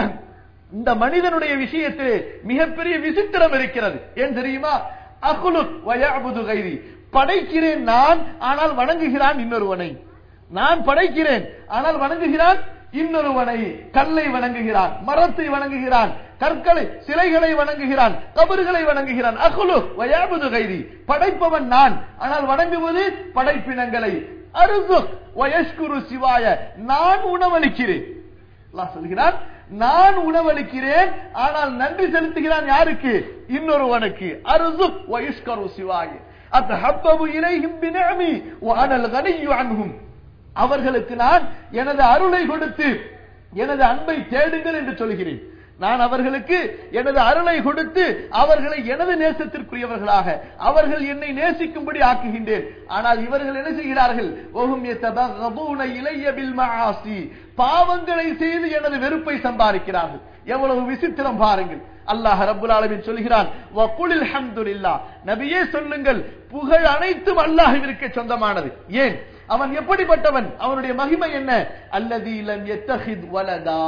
இந்த மனிதனுடைய விஷயத்திலே மிகப்பெரிய விசித்திரம் இருக்கிறது ஏன் தெரியுமா அகுலுக் வயாபுது கைரி படைக்கிறேன் நான் ஆனால் வணங்குகிறான் இன்னொருவனை நான் படைக்கிறேன் ஆனால் வணங்குகிறான் இன்னொருவனை கல்லை வணங்குகிறான் மரத்தை வணங்குகிறான் கற்களை சிலைகளை வணங்குகிறான் கபறுகளை வணங்குகிறான் அகுலு வயாபுது கைரி படைப்பவன் நான் ஆனால் வணங்குவது படைப்பினங்களை அருது வயஸ்குரு சிவாய நான் உணவளிக்கிறேன் அல்லாஹ் சொல்கிறான் நான் உணவளிக்கிறேன் ஆனால் நன்றி செலுத்துகிறான் யாருக்கு இன்னொருவனுக்கு அருது வயஸ்கரு சிவாய அத்தஹப்பபு இலைஹிம் பினஅமி வஅனல் கனியு அன்ஹும் அவர்களுக்கு நான் எனது அருளை கொடுத்து எனது அன்பை தேடுங்கள் என்று சொல்கிறேன் நான் அவர்களுக்கு எனது அருளை கொடுத்து அவர்களை எனது நேசத்திற்குரியவர்களாக அவர்கள் என்னை நேசிக்கும்படி ஆக்குகின்றேன் ஆனால் இவர்கள் என்ன செய்கிறார்கள் ஒஹும் யதபகபூன இலைய பில் மஆசி பாவங்களை செய்து எனது வெறுப்பை சம்பாதிக்கிறார்கள் எவ்வளவு விசித்திரம் பாருங்கள் அல்லாஹ் ரப்புல் ஆலமீன் சொல்கிறான் வகுலில் ஹம்துலில்லாஹ் நபியே சொல்லுங்கள் புகழ் அனைத்தும் அல்லாஹ்விற்கு சொந்தமானது ஏன் அவன் எப்படிப்பட்டவன் அவனுடைய மகிமை என்ன அல்லதீலம் எத்தஹித் வலதா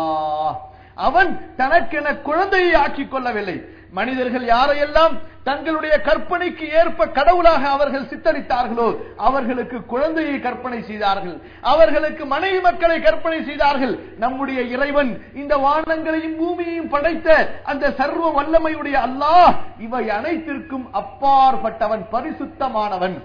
அவன் தனக்கென குழந்தையை ஆக்கிக் கொள்ளவில்லை மனிதர்கள் யாரையெல்லாம் தங்களுடைய கற்பனைக்கு ஏற்ப கடவுளாக அவர்கள் சித்தரித்தார்களோ அவர்களுக்கு குழந்தையை கற்பனை செய்தார்கள் அவர்களுக்கு மனைவி மக்களை கற்பனை செய்தார்கள் நம்முடைய இறைவன் இந்த வானங்களையும் பூமியையும் படைத்த அந்த சர்வ வல்லமையுடைய அல்லாஹ் இவை அனைத்திற்கும் அப்பாற்பட்டவன் பரிசுத்தமானவன்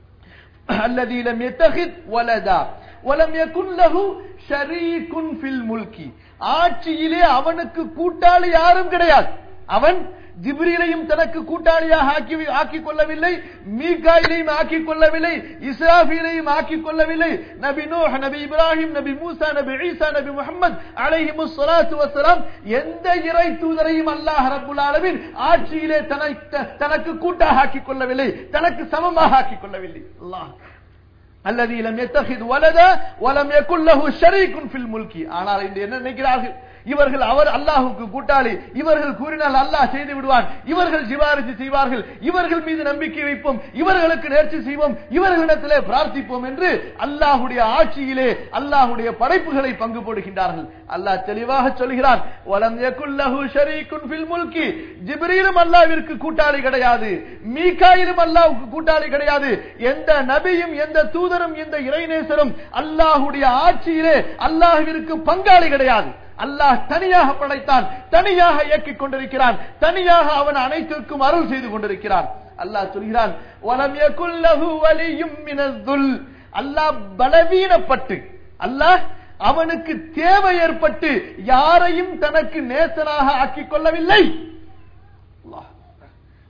الذي لم يتخذ ولدا ولم يكن له شريك في الملك ஆட்சியிலே அவனுக்கு கூட்டாளி யாரும் கிடையாது அவன் ஜிப்ரீலையும் தனக்கு கூட்டாளியாக ஆக்கி ஆக்கிக் கொள்ளவில்லை மீகாயிலையும் ஆக்கிக் கொள்ளவில்லை இஸ்ராஃபீலையும் ஆக்கிக் கொள்ளவில்லை நபி நூஹ் நபி இப்ராஹிம் நபி மூசா நபி ஈசா நபி முஹம்மது அலைஹிமு ஸலாத்து வஸலாம் எந்த இறை தூதரையும் அல்லாஹ் ரப்புல் ஆலமீன் ஆட்சியிலே தனக்கு கூட்டாக ஆக்கிக் கொள்ளவில்லை தனக்கு சமமாக ஆக்கிக் கொள்ளவில்லை அல்லாஹ் الذي لم يتخذ ولدا ولم يكن له شريك في الملك ஆனால் இன்று என்ன நினைக்கிறார்கள் இவர்கள் அவர் அல்லாஹுக்கு கூட்டாளி இவர்கள் கூறினால் அல்லாஹ் செய்து விடுவான் இவர்கள் சிபாரிசு செய்வார்கள் இவர்கள் மீது நம்பிக்கை வைப்போம் இவர்களுக்கு நேர்ச்சி செய்வோம் இவர்களிடத்திலே பிரார்த்திப்போம் என்று அல்லாஹுடைய ஆட்சியிலே அல்லாஹுடைய படைப்புகளை பங்கு போடுகின்றார்கள் அல்லாஹ் தெளிவாக சொல்கிறான் வலம் யகுல்லஹு ஷரீக்குன் ஃபில் முல்கி ஜிப்ரீலும் அல்லாஹ்விற்கு கூட்டாளி கிடையாது மீகாயிலும் அல்லாஹ்வுக்கு கூட்டாளி கிடையாது எந்த நபியும் எந்த தூதரும் எந்த இறைநேசரும் அல்லாஹுடைய ஆட்சியிலே அல்லாஹ்விற்கு பங்காளி கிடையாது அல்லாஹ் தனியாக படைத்தான் தனியாக இயக்கிக் கொண்டிருக்கிறான் தனியாக அவன் அனைத்திற்கும் அருள் செய்து கொண்டிருக்கிறான் அல்லாஹ் சொல்கிறான் வலம் யகுல்லஹு வலியும் மினதுல் அல்லாஹ் பலவீனப்பட்டு அல்லாஹ் அவனுக்கு தேவை ஏற்பட்டு யாரையும் தனக்கு நேசனாக ஆக்கிக் கொள்ளவில்லை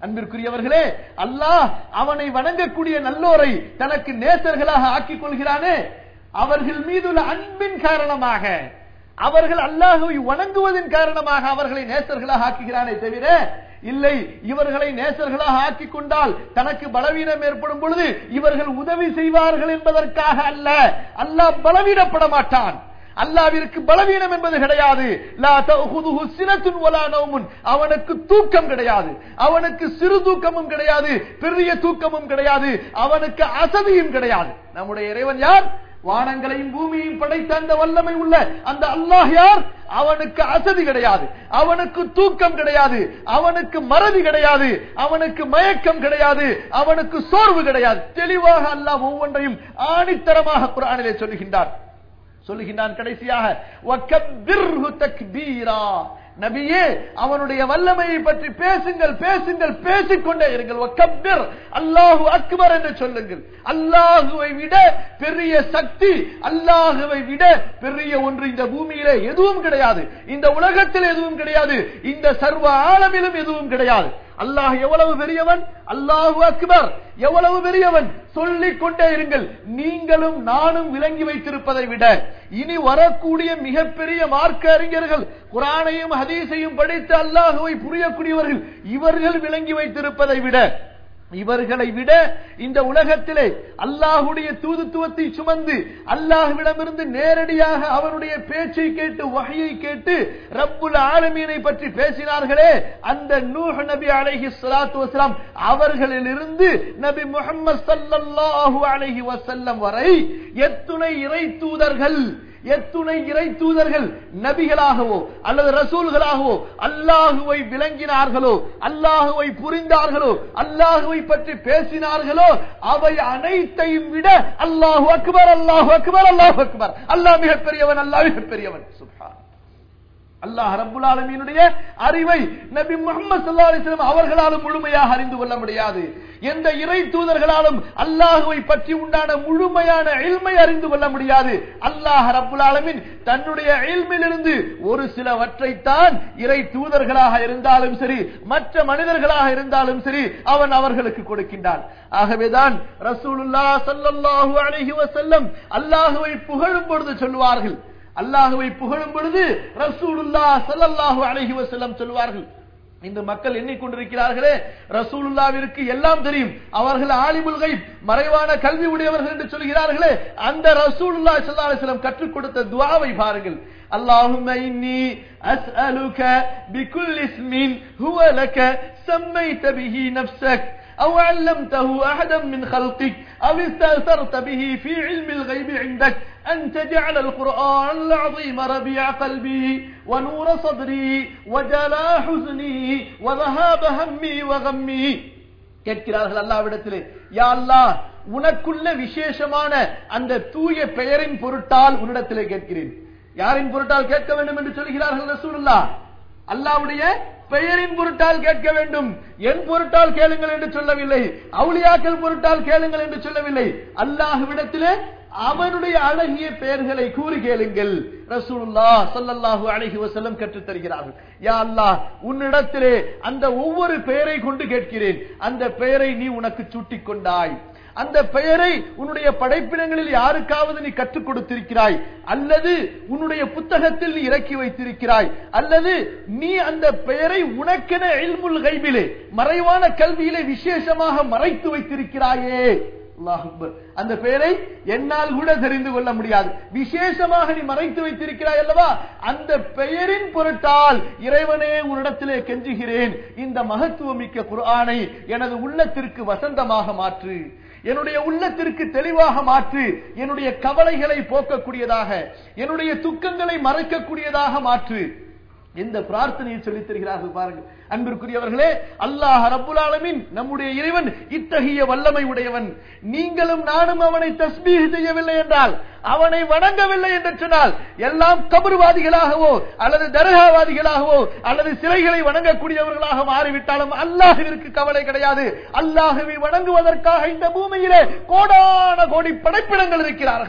அன்பிற்குரியவர்களே அல்லாஹ் அவனை வணங்கக்கூடிய நல்லோரை தனக்கு நேசர்களாக ஆக்கிக் கொள்கிறானே அவர்கள் மீதுள்ள அன்பின் காரணமாக அவர்கள் அல்லாஹுவை வணங்குவதன் காரணமாக அவர்களை நேசர்களாக ஆக்குகிறானே தவிர இல்லை இவர்களை நேசர்களாக ஆக்கிக் கொண்டால் தனக்கு பலவீனம் ஏற்படும் பொழுது இவர்கள் உதவி செய்வார்கள் என்பதற்காக அல்ல அல்லாஹ் பலவீனப்பட மாட்டான் அல்லாவிற்கு பலவீனம் என்பது கிடையாது லா தஅகுதுஹு சினத்துன் வலா நௌமுன் அவனுக்கு தூக்கம் கிடையாது அவனுக்கு சிறு தூக்கமும் கிடையாது பெரிய தூக்கமும் கிடையாது அவனுக்கு அசதியும் கிடையாது நம்முடைய இறைவன் யார் வானங்களையும் பூமியையும் படைத்த அந்த வல்லமை உள்ள அந்த அல்லாஹ் யார் அவனுக்கு அசதி கிடையாது அவனுக்கு தூக்கம் கிடையாது அவனுக்கு மறதி கிடையாது அவனுக்கு மயக்கம் கிடையாது அவனுக்கு சோர்வு கிடையாது தெளிவாக அல்லாஹ் ஒவ்வொன்றையும் ஆணித்தரமாக குரானிலே சொல்லுகின்றார் சொல்லுகின்றான் கடைசியாக வக்கப்பிர்ஹு தக்பீரா நபியே அவனுடைய வல்லமையை பற்றி பேசுங்கள் பேசுங்கள் பேசிக்கொண்டே இருங்கள் வக்கப்பிர் அல்லாஹு அக்பர் என்று சொல்லுங்கள் அல்லாஹுவை விட பெரிய சக்தி அல்லாஹுவை விட பெரிய ஒன்று இந்த பூமியிலே எதுவும் கிடையாது இந்த உலகத்தில் எதுவும் கிடையாது இந்த சர்வ ஆழமிலும் எதுவும் கிடையாது அல்லாஹ் எவ்வளவு பெரியவன் அல்லாஹு அக்பர் எவ்வளவு பெரியவன் சொல்லிக் கொண்டே இருங்கள் நீங்களும் நானும் விளங்கி வைத்திருப்பதை விட இனி வரக்கூடிய மிகப்பெரிய மார்க்க அறிஞர்கள் குரானையும் ஹதீஸையும் படித்து அல்லாஹுவை புரியக்கூடியவர்கள் இவர்கள் விளங்கி வைத்திருப்பதை விட இவர்களை விட இந்த உலகத்திலே அல்லாஹுடைய தூதுத்துவத்தை சுமந்து அல்லாஹுவிடமிருந்து நேரடியாக அவருடைய பேச்சை கேட்டு வகையை கேட்டு ரப்புல் ஆலமீனை பற்றி பேசினார்களே அந்த நூஹ் நபி அலைஹி ஸலாத்து வஸலாம் அவர்களிலிருந்து நபி முஹம்மது ஸல்லல்லாஹு அலைஹி வஸல்லம் வரை எத்துணை இறை தூதர்கள் எத்துணை இறை தூதர்கள் நபிகளாகவோ அல்லது ரசூல்களாகவோ அல்லாஹுவை விளங்கினார்களோ அல்லாஹுவை புரிந்தார்களோ அல்லாஹுவை பற்றி பேசினார்களோ அவை அனைத்தையும் விட அல்லாஹு அக்பர் அல்லாஹு அக்பர் அல்லாஹு அக்பர் அல்லாஹ் மிகப்பெரியவன் அல்லாஹ் மிகப்பெரியவன் சுப்ஹான் அல்லாஹ் ரப்புல் ஆலமீனுடைய அறிவை நபி முகமது ஸல்லல்லாஹு அலைஹி வஸல்லம் அவர்களாலும் முழுமையாக அறிந்து கொள்ள முடியாது எந்த இறை தூதர்களாலும் அல்லாஹுவை பற்றி உண்டான முழுமையான இல்மை அறிந்து கொள்ள முடியாது அல்லாஹ் ரப்புல் ஆலமீன் தன்னுடைய இல்மிலிருந்து ஒரு சிலவற்றைத்தான் இறை தூதர்களாக இருந்தாலும் சரி மற்ற மனிதர்களாக இருந்தாலும் சரி அவன் அவர்களுக்கு கொடுக்கின்றான் ஆகவேதான் ரசூலுல்லாஹ் ஸல்லல்லாஹு அலைஹி வஸல்லம் அல்லாஹுவை புகழும் பொழுது சொல்வார்கள் அல்லாஹுவை புகழும் பொழுது ரசூலுல்லா ஸல்லல்லாஹு அலைஹி வஸல்லம் சொல்வார்கள் இந்த மக்கள் எண்ணிக்கொண்டிருக்கிறார்களே ரசூலுல்லாவிற்கு எல்லாம் தெரியும் அவர்கள் ஆலிமுல் கைப் மறைவான கல்வி உடையவர்கள் என்று சொல்கிறார்களே அந்த ரசூலுல்லா ஸல்லல்லாஹு அலைஹி வஸல்லம் கற்றுக் கொடுத்த துஆவை பாருங்கள் اللهم إني أسألك بكل اسم هو لك سميت به نفسك أو علمته أحدا من خلقك أو استأثرت به في علم الغيب عندك أن تجعل القرآن العظيم ربيع قلبي ونور صدري وجلاء حزني وذهاب همي وغمي கேட்கிறார்கள் அல்லாவிடத்திலே யா அல்லாஹ் உனக்குள்ள விசேஷமான அந்த தூய பெயரின் பொருட்டால் உன்னிடத்திலே கேட்கிறேன் யாரின் பொருட்டால் கேட்க வேண்டும் என்று சொல்கிறார்கள் ரசூலுல்லா அல்லாவுடைய பெயரின் பொருட்டால் கேட்க வேண்டும் என் பொருட்டால் கேளுங்கள் என்று சொல்லவில்லை அவுளியாக்கள் பொருட்டால் கேளுங்கள் என்று சொல்லவில்லை அல்லாஹுவிடத்திலே அவனுடைய அழகிய பெயர்களை கூறி கேளுங்கள் ரசூலுல்லா ஸல்லல்லாஹு அலைஹி வஸல்லம் கற்றுத் தருகிறார்கள் யா அல்லாஹ் உன்னிடத்திலே அந்த ஒவ்வொரு பெயரை கொண்டு கேட்கிறேன் அந்த பெயரை நீ உனக்கு சூட்டிக் கொண்டாய் அந்த பெயரை உன்னுடைய படைப்பினங்களில் யாருக்காவது நீ கற்றுக் கொடுத்திருக்கிறாய் அல்லது உன்னுடைய புத்தகத்தில் நீ இறக்கி வைத்திருக்கிறாய் அல்லது நீ அந்த பெயரை உனக்கென இல்முல் கைபிலே மறைவான கல்வியிலே விசேஷமாக மறைத்து வைத்திருக்கிறாயே அல்லாஹ் அக்பர். அந்த பெயரை என்னால் கூட தெரிந்து கொள்ள முடியாது விசேஷமாக நீ மறைத்து வைத்திருக்கிறாய் அல்லவா அந்த பெயரின் பொருட்டால் இறைவனே உன்னிடத்திலே கெஞ்சுகிறேன் இந்த மகத்துவமிக்க குர்ஆனை எனது உள்ளத்திற்கு வசந்தமாக மாற்று என்னுடைய உள்ளத்திற்கு தெளிவாக மாற்று என்னுடைய கவலைகளை போக்கக்கூடியதாக என்னுடைய துக்கங்களை மறைக்கக்கூடியதாக மாற்று எந்த பிரார்த்தனையை சொல்லித் தருகிறார்கள் பாருங்கள் அன்பிற்குரியவர்களே அல்லாஹ் ரப்புல் ஆலமீன் நம்முடைய இறைவன் இத்தகைய வல்லமை உடையவன் நீங்களும் நானும் அவனை தஸ்பீஹ் செய்யவில்லை என்றால் அவனை வணங்கவில்லை என்று சொன்னால் எல்லாம் கபர்வாதிகளாகவோ அல்லது தர்காவாதிகளாகவோ அல்லது சிலைகளை வணங்கக்கூடியவர்களாக மாறிவிட்டாலும் அல்லாஹுவிற்கு கவலை கிடையாது அல்லாஹுவை வணங்குவதற்காக இந்த பூமியிலே கோடான கோடி படைப்பிடங்கள் இருக்கிறார்கள்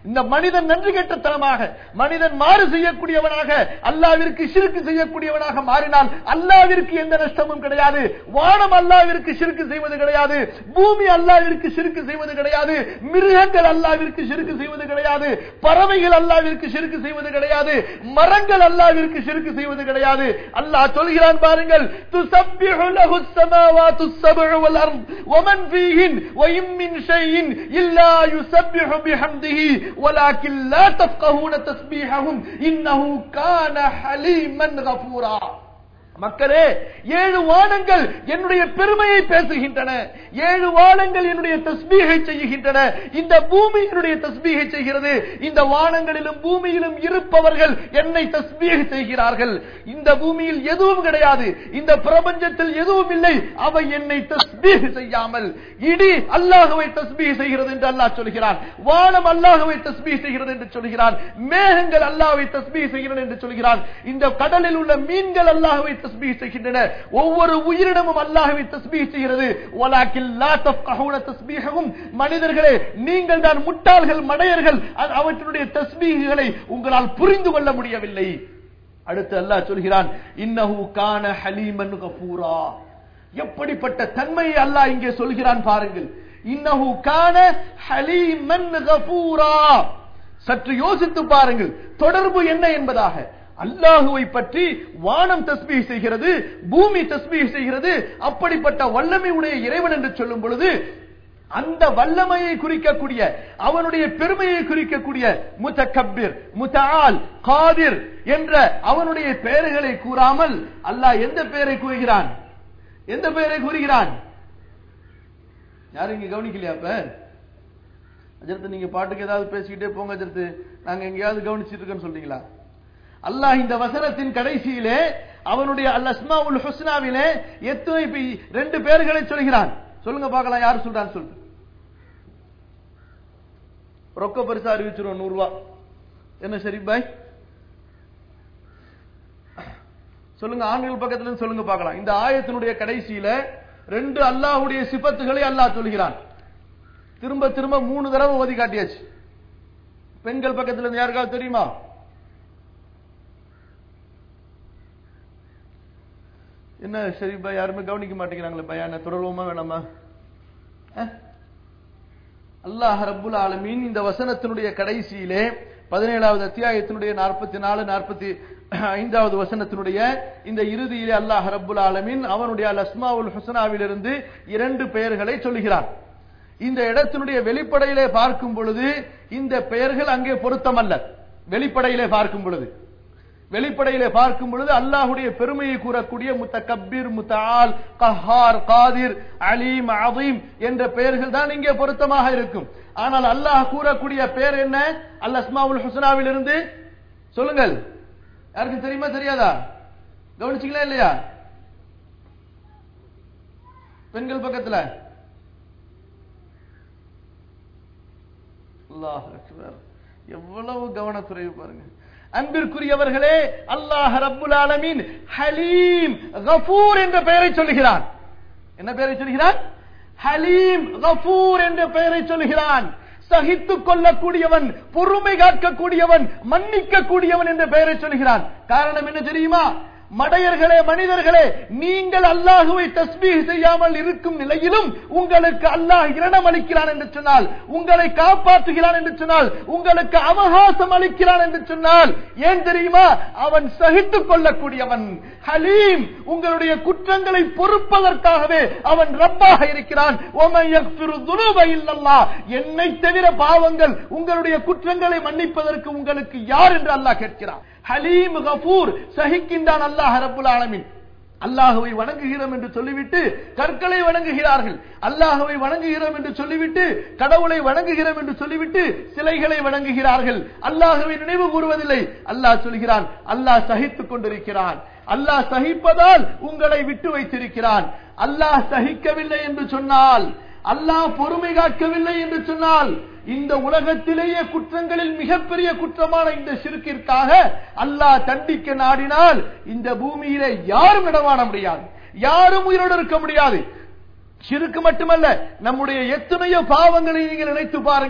இந்த மனிதன் நன்றி கெட்டத்தனமாக மனிதன் மாறு செய்யக்கூடியவனாக அல்லாவிற்கு சிறுக்கு செய்யக்கூடியவனாக மாறினால் அல்லாவிற்கு எந்த நஷ்டமும் கிடையாது வானம் அல்லாவிற்கு சிறுக்கு செய்வது கிடையாது பூமி அல்லாவிற்கு சிறுக்கு செய்வது கிடையாது மிருகங்கள் அல்லாவிற்கு சிறுக்கு செய்வது கிடையாது பறவைகள் அல்லாவிற்கு சிறுக்கு செய்வது கிடையாது மரங்கள் அல்லாவிற்கு சிறுக்கு செய்வது கிடையாது அல்லாஹ் சொல்கிறான் பாருங்கள் துசப்பிஹு லஹு السماوات السبع والأرض ومن فيهن وإن من شيء إلا يسبح بحمده ولكن لا تفقهون تسبيحهم إنه كان حليما غفورا மக்களே ஏழு வானங்கள் என்னுடைய பெருமையை பேசுகின்றன ஏழு வானங்கள் என்னுடைய தஸ்பீகை செய்கின்றன இந்த பூமி என்னுடைய தஸ்பீகை செய்கிறது இந்த வானங்களிலும் பூமியிலும் இருப்பவர்கள் என்னை தஸ்பீக செய்கிறார்கள் இந்த பூமியில் எதுவும் கிடையாது இந்த பிரபஞ்சத்தில் எதுவும் இல்லை அவை என்னை தஸ்பீக செய்யாமல் இடி அல்லாஹுவை தஸ்பீக செய்கிறது என்று அல்லாஹ் சொல்கிறான் வானம் அல்லாஹுவை தஸ்பீக செய்கிறது என்று சொல்கிறான் மேகங்கள் அல்லாஹ்வை தஸ்பீக செய்கிறது என்று சொல்கிறான் இந்த கடலில் உள்ள மீன்கள் அல்லாஹுவை தஸ்பீஹ் செய்கின்றன ஒவ்வொரு உயிரினமும் அல்லாஹ்வை தஸ்பீஹ் செய்கிறது வலாக்கில் லா தஃப்கஹூன தஸ்பீஹகும் மனிதர்களே நீங்கள் தான் முட்டாள்கள் மடையர்கள் அது அவற்றினுடைய தஸ்பீஹ்களை உங்களால் புரிந்து கொள்ள முடியவில்லை அடுத்து அல்லாஹ் சொல்கிறான் இன்னஹு கான ஹலீமன் கஃபூரா எப்படிப்பட்ட தன்மையை அல்லாஹ் இங்கே சொல்கிறான் பாருங்கள் இன்னஹு கான ஹலீமன் கஃபூரா சற்று யோசித்து பாருங்கள் தொடர்பு என்ன என்பதாக அல்லாஹுவை பற்றி வானம் தஸ்பீ செய்கிறது பூமி தஸ்பீ செய்கிறது அப்படிப்பட்ட வல்லமை உடைய இறைவன் என்று சொல்லும் பொழுது அந்த வல்லமையை குறிக்கக்கூடிய அவனுடைய பெருமையை குறிக்கக்கூடிய முத்தகப்பிர் முத்தால் காதிர் என்ற அவனுடைய பெயர்களை கூறாமல் அல்லாஹ் எந்த பெயரை கூறுகிறான் எந்த பெயரை கூறுகிறான் யாரும் இங்க கவனிக்கலையா அப்ப அஜர்த்து நீங்க பாட்டுக்கு ஏதாவது பேசிக்கிட்டே போங்க அஜர்த்து நாங்க எங்கேயாவது கவனிச்சிட்டு இருக்கோன்னு சொல்றீங்களா அல்லாஹ் இந்த வசனத்தின் கடைசியிலே அவனுடைய அல் அஸ்மாவுல் ஹுஸ்னாவிலே எத்தனை பி- ரெண்டு பேர்களை சொல்கிறான் சொல்லுங்க பார்க்கலாம் யார் சொல்றான்னு சொல்லுங்க ரொக்க பரிசா அறிவிச்சிருவோம் நூறு ரூபாய் என்ன சரி பாய் சொல்லுங்க ஆண்கள் பக்கத்துல இருந்து சொல்லுங்க பார்க்கலாம் இந்த ஆயத்தினுடைய கடைசியில ரெண்டு அல்லாஹ்வுடைய சிபத்துகளை அல்லாஹ் சொல்கிறான் திரும்ப திரும்ப மூணு தடவை ஓதி காட்டியாச்சு பெண்கள் பக்கத்துல இருந்து யாருக்காவது தெரியுமா என்ன சரிப்பா யாருமே கவனிக்க மாட்டேங்கிறாங்களே பையன் தொடர்வோமா வேணாமா அஹ்? அல்லாஹ் ரப்புல் ஆலமீன் இந்த வசனத்தினுடைய கடைசியிலே பதினேழாவது அத்தியாயத்தினுடைய நாற்பத்தி நாலு நாற்பத்தி ஐந்தாவது வசனத்தினுடைய இந்த இறுதியிலே அல்லாஹ் ரப்புல் ஆலமீன் அவனுடைய அல் அஸ்மாவுல் ஹுசனாவிலிருந்து இரண்டு பெயர்களை சொல்லுகிறான் இந்த இடத்தினுடைய வெளிப்படையிலே பார்க்கும் பொழுது இந்த பெயர்கள் அங்கே பொருத்தமல்ல வெளிப்படையிலே பார்க்கும் பொழுது வெளிப்படையிலே பார்க்கும் பொழுது அல்லாஹுடைய பெருமையை கூறக்கூடிய முத்தகப்பீர் முத்தால் கஹார் காதிர் அலீம் அதீம் என்ற பெயர்கள் தான் இங்கே பொருத்தமாக இருக்கும் ஆனால் அல்லாஹ் கூறக்கூடிய பெயர் என்ன அல் அஸ்மாவுல் ஹுசனாவில் இருந்து சொல்லுங்கள் யாருக்கும் தெரியுமா தெரியாதா கவனிச்சீங்களா இல்லையா பெண்கள் பக்கத்துல அல்லாஹ் அக்பர் எவ்வளவு கவனக்குறைவு பாருங்க அன்பிற்குரியவர்களே அல்லாஹ் ரப்புல் ஆலமீன் ஹலீம் கஃபூர் என்ற பெயரை சொல்லுகிறான் என்ன பெயரை சொல்கிறான் ஹலீம் கஃபூர் என்ற பெயரை சொல்லுகிறான் சகித்துக் கொள்ளக்கூடியவன் பொறுமை காக்கக்கூடியவன் மன்னிக்க கூடியவன் என்ற பெயரை சொல்கிறான் காரணம் என்ன தெரியுமா மடையர்களே மனிதர்களே நீங்கள் அல்லாஹுவை தஸ்பீஹ் செய்யாமல் இருக்கும் நிலையிலும் உங்களுக்கு அல்லாஹ் இரணம் அளிக்கிறான் என்று சொன்னால் உங்களை காப்பாற்றுகிறான் என்று சொன்னால் உங்களுக்கு அவகாசம் அளிக்கிறான் என்று சொன்னால் ஏன் தெரியுமா அவன் சகித்துக் கொள்ளக்கூடியவன் ஹலீம் உங்களுடைய குற்றங்களை பொறுப்பதற்காகவே அவன் ரப்பாக இருக்கிறான் "ஒமன் யக்ஃபிரு துனூப இல்லல்லாஹ்." என்னை தவிர பாவங்கள் உங்களுடைய குற்றங்களை மன்னிப்பதற்கு உங்களுக்கு யார் என்று அல்லாஹ் கேட்கிறான் ஹலீம் கஃபூர் சகிக்கின்றான் அல்லாஹ் ரப்புல் ஆலமீன் அல்லாஹுவை வணங்குகிறோம் என்று சொல்லிவிட்டு கற்களை வணங்குகிறார்கள் அல்லாஹுவை வணங்குகிறோம் என்று சொல்லிவிட்டு கடவுளை வணங்குகிறோம் என்று சொல்லிவிட்டு சிலைகளை வணங்குகிறார்கள் அல்லாஹுவை நினைவு கூறுவதில்லை அல்லாஹ் சொல்கிறான் அல்லாஹ் சகித்துக் கொண்டிருக்கிறான் அல்லாஹ் சகிப்பதால் உங்களை விட்டு வைத்திருக்கிறான் அல்லாஹ் சகிக்கவில்லை என்று சொன்னால் அல்லாஹ் பொறுமை காக்கவில்லை என்று சொன்னால் இந்த உலகத்திலேயே குற்றங்களில் மிகப்பெரிய குற்றமான இந்த சிறுக்கிற்காக அல்லாஹ் தண்டிக்க நாடினால் இந்த பூமியிலே யாரும் நடமாட முடியாது யாரும் உயிரோடு இருக்க முடியாது சிறுக்கு மட்டுமல்ல நம்முடைய எத்தனையோ பாவங்களை நீங்கள் நினைத்து பாருங்கள்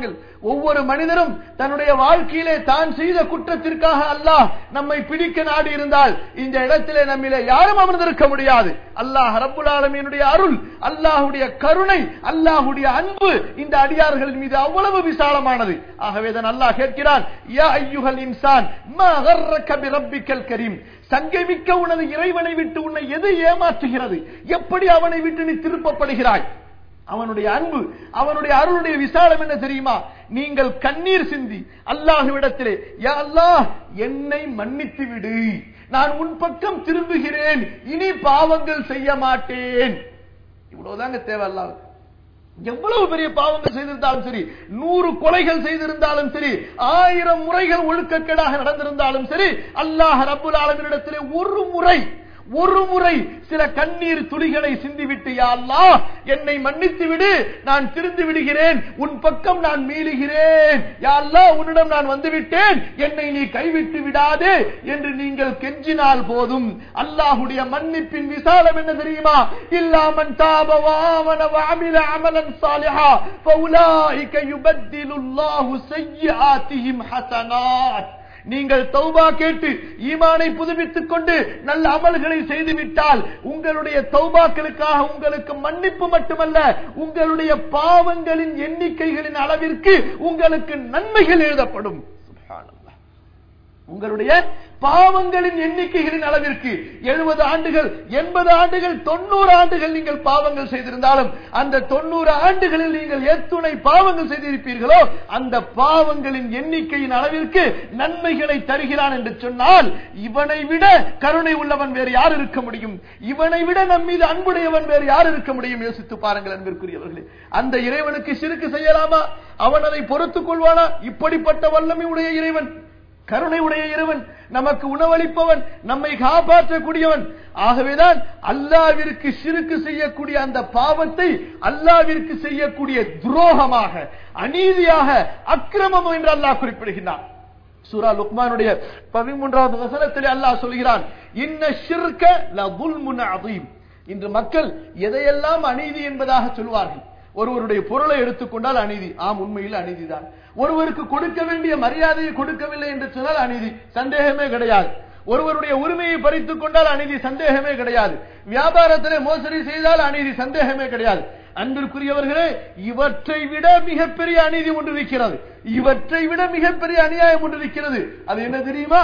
ஒவ்வொரு மனிதரும் தன்னுடைய வாழ்க்கையிலே தான் செய்த குற்றத்திற்காக அல்லாஹ் நம்மை பிடிக்க நாடி இருந்தால் இந்த இடத்திலே நம்மிலே யாரும் அமர்ந்திருக்க முடியாது அல்லாஹ் ரப்புல் ஆலமீனுடைய அருள் அல்லாஹுடைய கருணை அல்லாஹுடைய அன்பு இந்த அடியார்களின் மீது அவ்வளவு விசாலமானது ஆகவே தான் அல்லாஹ் கேட்கிறான் யா ஐயுகல் இன்சான் மா கர்ரக பிரப்பிக்கல் கரீம் சங்கமிக்க உனது இறைவனை விட்டு உன்னை எது ஏமாற்றுகிறது எப்படி அவனை விட்டு நீ திருப்பப்படுகிறாய் அவனுடைய அன்பு அவனுடைய அருளுடைய விசாலம் என்ன தெரியுமா நீங்கள் கண்ணீர் சிந்தி அல்லாஹுவிடத்திலே யா அல்லாஹ் என்னை மன்னித்து விடு நான் உன் பக்கம் திரும்புகிறேன் இனி பாவங்கள் செய்ய மாட்டேன் இவ்வளவுதாங்க தேவை அல்லாஹ் எவ்வளவு பெரிய பாவங்கள் செய்திருந்தாலும் சரி நூறு கொலைகள் செய்திருந்தாலும் சரி ஆயிரம் முறைகள் ஒழுக்கக்கேடாக நடந்திருந்தாலும் சரி அல்லாஹ் ரப்புல் ஆலமினிடத்திலே ஒரு முறை ஒரு முறை சில கண்ணீர் துளிகளை சிந்திவிட்டு யா அல்லாஹ் என்னை மன்னித்து விடு நான் திருந்து விடுகிறேன் உன் பக்கம் நான் மீளுகிறேன் யா அல்லாஹ் உன்னிடம் நான் வந்து விட்டேன் என்னை நீ கைவிட்டு விடாதே என்று நீங்கள் கெஞ்சினால் போதும் அல்லாஹுடைய மன்னிப்பின் விசாலம் என்ன தெரியுமா இல்லாமன் தாப வாமன வஅமில அமலன் சாலிஹா ஃபௌலாயிக யுபத்திலுல்லாஹு ஸய்யிஆத்திஹிம் ஹஸனாத் நீங்கள் தௌபா கேட்டு ஈமானை புதுப்பித்துக் கொண்டு நல்ல அமல்களை செய்துவிட்டால் உங்களுடைய தௌபாக்களுக்காக உங்களுக்கு மன்னிப்பு மட்டுமல்ல உங்களுடைய பாவங்களின் எண்ணிக்கைகளின் அளவிற்கு உங்களுக்கு நன்மைகள் எழுதப்படும் சுப்ஹானல்லாஹ். உங்களுடைய பாவங்களின் எண்ணிக்கைகளின் அளவிற்கு எழுபது ஆண்டுகள் எண்பது ஆண்டுகள் தொண்ணூறு ஆண்டுகள் நீங்கள் பாவங்கள் செய்திருந்தாலும் அந்த தொண்ணூறு ஆண்டுகளில் நீங்கள் எத்துணை பாவங்கள் செய்திருப்பீர்களோ அந்த பாவங்களின் எண்ணிக்கையின் அளவிற்கு நன்மைகளை தருகிறான் என்று சொன்னால் இவனை விட கருணை உள்ளவன் வேறு யார் இருக்க முடியும் இவனை விட நம் மீது அன்புடையவன் வேறு யார் இருக்க முடியும் யோசித்து பாருங்கள் அன்பிற்குரியவர்களே அந்த இறைவனுக்கு சிறுக்கு செய்யலாமா அவன் அதை பொறுத்துக் கொள்வானா இப்படிப்பட்ட வல்லமை உடைய இறைவன் கருணை உடைய இறைவன் நமக்கு உணவளிப்பவன் நம்மை காப்பாற்றக்கூடியவன் ஆகவேதான் அல்லாவிற்கு சிறுக்கு செய்யக்கூடிய அந்த பாவத்தை அல்லாவிற்கு செய்யக்கூடிய துரோகமாக அநீதியாக அக்கிரமம் என்று அல்லாஹ் குறிப்பிடுகிறான் சூரா லுக்மானுடைய பதிமூன்றாவது வசனத்தில் அல்லாஹ் சொல்கிறான் இன்ன ஷிர்க லதுல்முன் அதீம் இன்று மக்கள் எதையெல்லாம் அநீதி என்பதாக சொல்வார்கள் ஒருவருடைய பொருளை எடுத்துக்கொண்டால் அநீதி ஆம் உண்மையில் அநீதிதான் ஒருவருக்கு கொடுக்க வேண்டிய மரியாதையை கொடுக்கவில்லை என்று சொன்னால் அநீதி சந்தேகமே கிடையாது ஒருவருடைய உரிமையை பறித்துக் கொண்டால் அநீதி சந்தேகமே கிடையாது வியாபாரத்திலே மோசடி செய்தால் அநீதி சந்தேகமே கிடையாது அன்பிற்குரியவர்களே இவற்றை விட மிகப்பெரிய அநீதி ஒன்று இருக்கிறது இவற்றை விட மிகப்பெரிய அநியாயம் ஒன்று இருக்கிறது அது என்ன தெரியுமா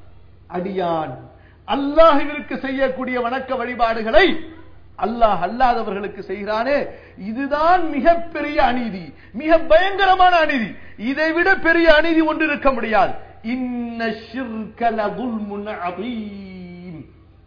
அடியான் அல்லாஹிற்கு செய்யக்கூடிய வணக்க வழிபாடுகளை அல்லாஹ் அல்லாதவர்களுக்கு செய்கிறானே இதுதான் மிகப்பெரிய அநீதி மிக பயங்கரமான அநீதி இதை விட பெரிய அநீதி ஒன்று இருக்க முடியாது இன்ன ஷிர்க லதுல்முன் அதீம்.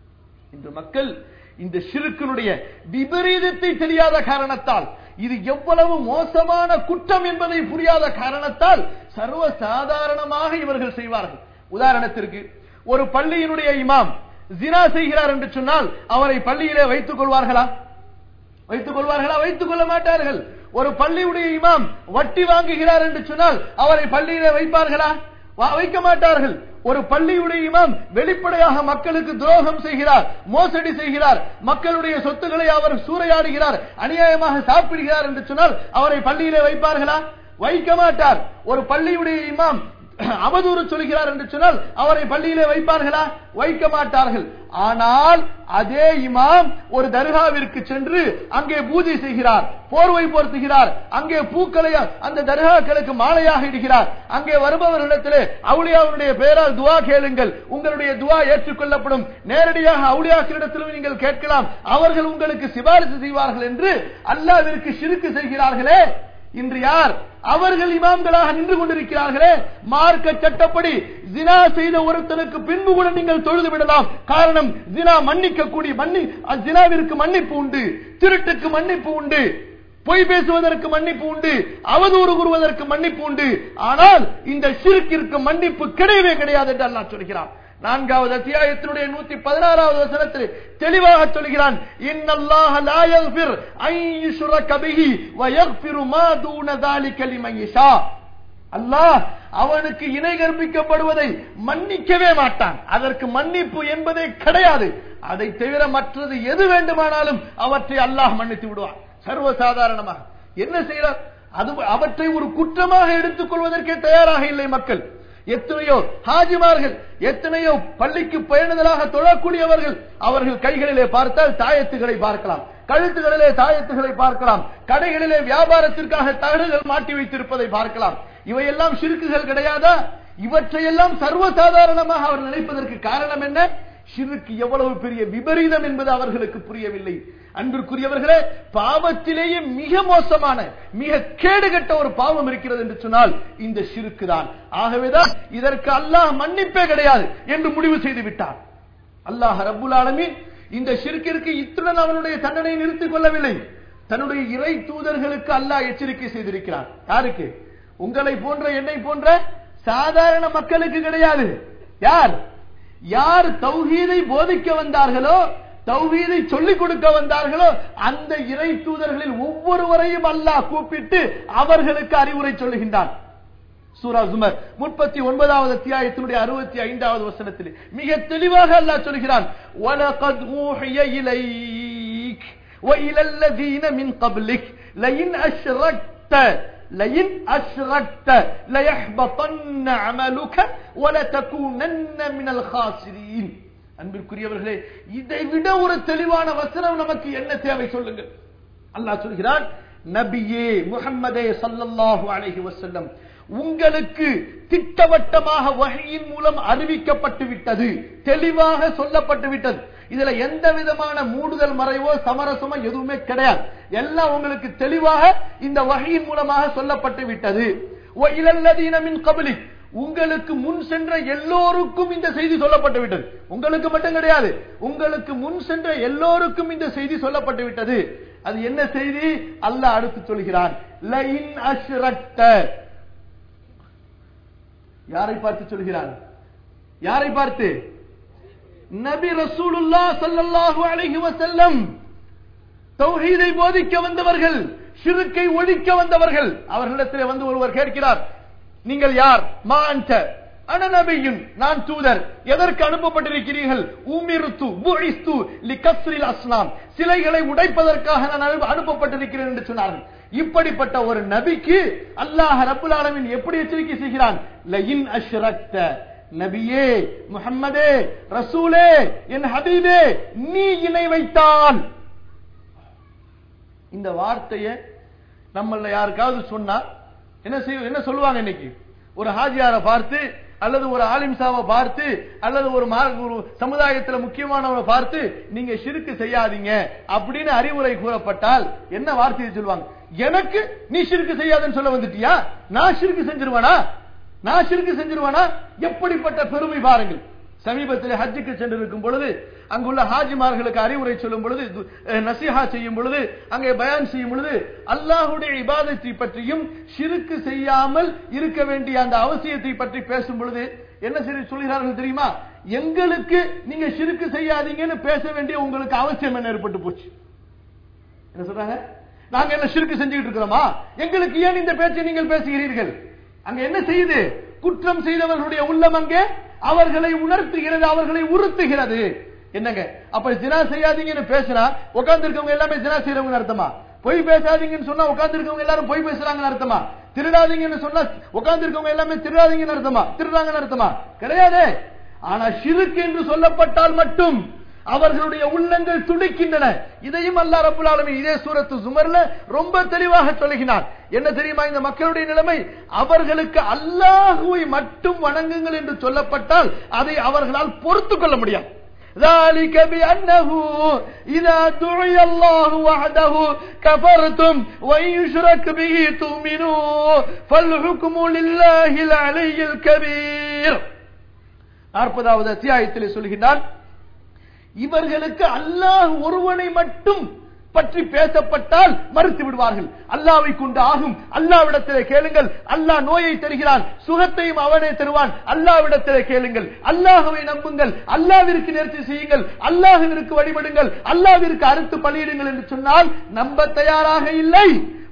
இன்று மக்கள் இந்த ஷிருக்கினுடைய விபரீதத்தை தெரியாத காரணத்தால் இது எவ்வளவு மோசமான குற்றம் என்பதை புரியாத காரணத்தால் சர்வ சாதாரணமாக இவர்கள் செய்வார்கள் உதாரணத்திற்கு ஒரு பள்ளியினுடைய இமாம் ஜினா செய்கிறார் என்று சொன்னால் அவரை பள்ளியிலே வைத்துக் கொள்வார்களா வைத்துக் கொள்வார்களா வைத்துக் கொள்ள மாட்டார்கள் ஒரு பள்ளியுடைய இமாம் வட்டி வாங்குகிறார் என்று சொன்னால் அவரை பள்ளியிலே வைப்பார்களா வா- வைக்க மாட்டார்கள் ஒரு பள்ளியுடைய இமாம் வெளிப்படையாக மக்களுக்கு துரோகம் செய்கிறார் மோசடி செய்கிறார் மக்களுடைய சொத்துக்களை அவர் சூறையாடுகிறார் அநியாயமாக சாப்பிடுகிறார் என்று சொன்னால் அவரை பள்ளியிலே வைப்பார்களா வைக்க மாட்டார் ஒரு பள்ளியுடைய இமாம் அவதூறு சொல்கிறார் என்று சொன்னால் அவரை பள்ளியிலே வைப்பார்களா வைக்க மாட்டார்கள் ஆனால் அதே இமாம் ஒரு தர்காவிற்கு சென்று அங்கே பூஜை செய்கிறார் போர்வை போர்த்துகிறார் அங்கே பூக்களை அந்த தர்காக்களுக்கு மாலையாக இடுகிறார் அங்கே வருபவர்களிடத்திலே அவுளியாவுடைய பெயரால் துவா கேளுங்கள் உங்களுடைய துவா ஏற்றுக்கொள்ளப்படும் நேரடியாக அவுளியாக்களிடத்திலும் நீங்கள் கேட்கலாம் அவர்கள் உங்களுக்கு சிபாரிசு செய்வார்கள் என்று அல்லாவிற்கு சிறுக்கு செய்கிறார்களே இன்று யார் அவர்கள் இமாம்களாக நின்று கொண்டிருக்கிறார்களே மார்க்க சட்டப்படி ஜினா செய்த ஒருத்தனுக்கு பின்பு கூட நீங்கள் தொழுது விடலாம் காரணம் ஜினா மன்னிக்க கூடிய மன்னி ஜினாவிற்கு மன்னிப்பு உண்டு திருட்டுக்கு மன்னிப்பு உண்டு பொய் பேசுவதற்கு மன்னிப்பு உண்டு அவதூறு கூறுவதற்கு மன்னிப்பு உண்டு ஆனால் இந்த ஷிர்கிற்கு மன்னிப்பு கிடையவே கிடையாது என்று அல்லாஹ் சொல்கிறான் நான்காவது அத்தியாயத்தினுடைய நூத்தி பதினாறாவது வசனத்தில் தெளிவாக சொல்கிறான் இன்னல்லாஹ லா யக்ஃபிர் அன் யுஷ்ரக பிஹி வ யக்ஃபிரு மா தூன ذلك لمن يشاء அல்லாஹ் அவனுக்கு இணை கற்பிக்கப்படுவதை மன்னிக்கவே மாட்டான் அதற்கு மன்னிப்பு என்பதே கிடையாது அதை தவிர மற்றது எது வேண்டுமானாலும் அவற்றை அல்லாஹ் மன்னித்து விடுவான் சர்வசாதாரணமாக என்ன செய்யறார் அது அவற்றை ஒரு குற்றமாக எடுத்துக் கொள்வதற்கே தயாராக இல்லை மக்கள் எத்தனையோ ஹாஜிமார்கள் எத்தனையோ பள்ளிக்கு பயணிதலாக தொழக்கூடியவர்கள் அவர்கள் கைகளிலே பார்த்தால் தாயத்துகளை பார்க்கலாம் கழுத்துகளிலே தாயத்துகளை பார்க்கலாம் கடைகளிலே வியாபாரத்திற்காக தகடுகள் மாட்டி வைத்திருப்பதை பார்க்கலாம் இவையெல்லாம் சிறுக்குகள் கிடையாதா இவற்றையெல்லாம் சர்வசாதாரணமாக அவர் நினைப்பதற்கு காரணம் என்ன ஷிருக்கு எவ்வளவு பெரிய விபரீதம் என்பது அவர்களுக்கு புரியவில்லை அன்பிற்குரியவர்களே பாவத்திலேயே மிக மோசமான மிக கேடுகட்ட ஒரு பாவம் இருக்கிறது என்று சொன்னால் இந்த ஷிருக்கு தான் ஆகவேதான் இதற்கு அல்லாஹ் மன்னிப்பே கிடையாது என்று முடிவு செய்து விட்டார் அல்லாஹ் ரப்புல் ஆலமீன் இந்த ஷிர்கிற்கு இத்துடன் அவனுடைய தண்டனையை நிறுத்திக் கொள்ளவில்லை தன்னுடைய இறை தூதர்களுக்கு அல்லாஹ் எச்சரிக்கை செய்திருக்கிறார் யாருக்கு உங்களை போன்ற என்னை போன்ற சாதாரண மக்களுக்கு கிடையாது யார் யார் தௌஹீதை போதிக்க வந்தார்களோ தௌஹீதை சொல்லிக் கொடுக்க வந்தார்களோ அந்த இறை தூதர்களில் ஒவ்வொருவரையும் அல்லாஹ் கூப்பிட்டு அவர்களுக்கு அறிவுரை சொல்லுகின்றான் சூரா ஜுமர் முப்பத்தி ஒன்பதாவது அத்தியாயத்தினுடைய அறுபத்தி ஐந்தாவது வசனத்தில் மிக தெளிவாக அல்லாஹ் சொல்கிறான் وَلَقَدْ أُوحِيَ إِلَيْكَ وَإِلَى الَّذِينَ مِنْ قَبْلِكَ لَئِنْ أَشْرَكْتَ لئن أشركت ليحبطن عملك ولتكونن من الخاسرين அன்பிற்குரியவர்களே இதை விட ஒரு தெளிவான வசனம் நமக்கு என்ன தேவை சொல்லுங்கள் அல்லாஹ் சொல்கிறான் நபியே முகம்மதே சல்லல்லாஹு அலைஹி வஸல்லம் உங்களுக்கு திட்டவட்டமாக வகையின் மூலம் அறிவிக்கப்பட்டு விட்டது தெளிவாக சொல்லப்பட்டு விட்டது இதுல எந்த விதமான மூடுதல் மறைவோ சமரசமோ எதுவுமே கிடையாது எல்லாம் உங்களுக்கு தெளிவாக இந்த வகையின் மூலமாக சொல்லப்பட்டு விட்டது மின் கபலி உங்களுக்கு முன் சென்ற எல்லோருக்கும் இந்த செய்தி சொல்லப்பட்டு விட்டது உங்களுக்கு மட்டும் கிடையாது உங்களுக்கு முன் சென்ற எல்லோருக்கும் இந்த செய்தி சொல்லப்பட்டு விட்டது அது என்ன செய்தி அல்லாஹ் அடுத்து சொல்கிறான் லைன் அஷ்ரக்த யாரை பார்த்து சொல்கிறான் யாரை பார்த்து நபி ரசூலுல்லா சல்லல்லாஹு அலைஹி வஸல்லம் தௌஹீதை போதிக்க வந்தவர்கள் ஷிருக்கை ஒழிக்க வந்தவர்கள் அவர்களிடத்திலே வந்து ஒருவர் கேட்கிறார் நீங்கள் யார் மா அன்ட அன நபியும் நான் தூதர் எதற்கு அனுப்பப்பட்டிருக்கிறீர்கள் உமிருத்து புஇஸ்து லிகஸ்ரில் அஸ்லாம் சிலைகளை உடைப்பதற்காக நான் அனுப்ப- அனுப்பப்பட்டிருக்கிறேன் என்று சொன்னார்கள் இப்படிப்பட்ட ஒரு நபிக்கு அல்லாஹ் ரப்புல் ஆலமீன் எப்படி எச்சரிக்கை செய்கிறான் லயின் அஷ்ரக்த நபியே முஹம்மதே ரசூலே என் ஹபீபே நீ இணை வைத்தால் இந்த வார்த்தையை நம்மள யாருக்காவது சொன்னா என்ன செய்ய என்ன சொல்லுவாங்க இன்னைக்கு ஒரு ஹாஜியாரை பார்த்து அல்லது ஒரு ஆலிம்சாவை பார்த்து அல்லது ஒரு மா- ஒரு சமுதாயத்துல முக்கியமானவரை பார்த்து நீங்க ஷிருக்கு செய்யாதீங்க அப்படின்னு அறிவுரை கூறப்பட்டால் என்ன வார்த்தையை சொல்லுவாங்க எனக்கு நீ ஷிருக்கு செய்யாதுன்னு சொல்ல வந்துட்டியா நான் ஷிருக்கு செஞ்சிருவானா நான் ஷிருக்கு செஞ்சிருவானா எப்படிப்பட்ட பெருமை பாருங்கள் சமீபத்தில் ஹஜ்ஜுக்கு சென்றிருக்கும் பொழுது அங்குள்ள ஹாஜிமார்களுக்கு அறிவுரை சொல்லும் பொழுது து- அஹ், நசிஹா செய்யும் பொழுது அங்கே பயான் செய்யும் பொழுது அல்லாஹுடைய இபாதத்தை பற்றியும் ஷிருக்கு செய்யாமல் இருக்க வேண்டிய அந்த அவசியத்தை பற்றி பேசும் பொழுது என்ன சரி சொல்கிறார்கள் தெரியுமா எங்களுக்கு நீங்க ஷிருக்கு செய்யாதீங்கன்னு பேச வேண்டிய உங்களுக்கு அவசியம் என்ன ஏற்பட்டு போச்சு என்ன சொல்றாங்க நாங்க என்ன ஷிருக்கு செஞ்சுக்கிட்டு இருக்கிறோமா எங்களுக்கு ஏன் இந்த பேச்சை நீங்கள் பேசுகிறீர்கள் அங்க என்ன செய்யுது குற்றம் செய்தவர்களுடைய உள்ளம் அங்கே அவர்களை உணர்த்துகிறது அவர்களை உறுத்துகிறது என்னங்க அப்ப ஜினா செய்யாதீங்கன்னு பேசுனா உட்கார்ந்து இருக்கவங்க எல்லாமே ஜினா செய்யறவங்க அர்த்தமா பொய் பேசாதீங்கன்னு சொன்னா உட்கார்ந்து இருக்கவங்க எல்லாரும் பொய் பேசுறாங்கன்னு அர்த்தமா திருடாதீங்கன்னு சொன்னா உட்கார்ந்து இருக்கவங்க எல்லாமே திருடாதீங்கன்னு அர்த்தமா திருடாங்கன்னு அர்த்தமா கிடையாது ஆனா ஷிருக்கு என்று சொல்லப்பட்டால் மட்டும் அவர்களுடைய உள்ளங்கள் துடிக்கின்றன இதையும் அல்லாஹ் ரப்பல் ஆலமீன் இதே சூரத்து ஜுமர்ல ரொம்ப தெளிவாக சொல்லுகிறான் என்ன தெரியுமா இந்த மக்களுடைய நிலைமை அவர்களுக்கு அல்லாஹுவை மட்டும் வணங்குங்கள் என்று சொல்லப்பட்டால் அதை அவர்களால் பொறுத்துக் கொள்ள முடியாது ذلك بأنه إذا دعي الله وحده كفرتم وإن يشرك به تؤمنوا فالحكم لله العلي الكبير நாற்பதாவது அத்தியாயத்தில் சொல்கிறான் இவர்களுக்கு அல்லாஹ் ஒருவனை மட்டும் பற்றி பேசப்பட்டால் மறுத்து விடுவார்கள் அல்லாவை கொண்டு ஆகும் அல்லாவிடத்திலே கேளுங்கள் அல்லாஹ் நோயை தருகிறான் சுகத்தையும் அவனே தருவான் அல்லாவிடத்திலே கேளுங்கள் அல்லாஹுவை நம்புங்கள் அல்லாவிற்கு நேர்ச்சி செய்யுங்கள் அல்லாஹுவிற்கு வழிபடுங்கள் அல்லாவிற்கு அறுத்து பலியிடுங்கள் என்று சொன்னால் நம்ப தயாராக இல்லை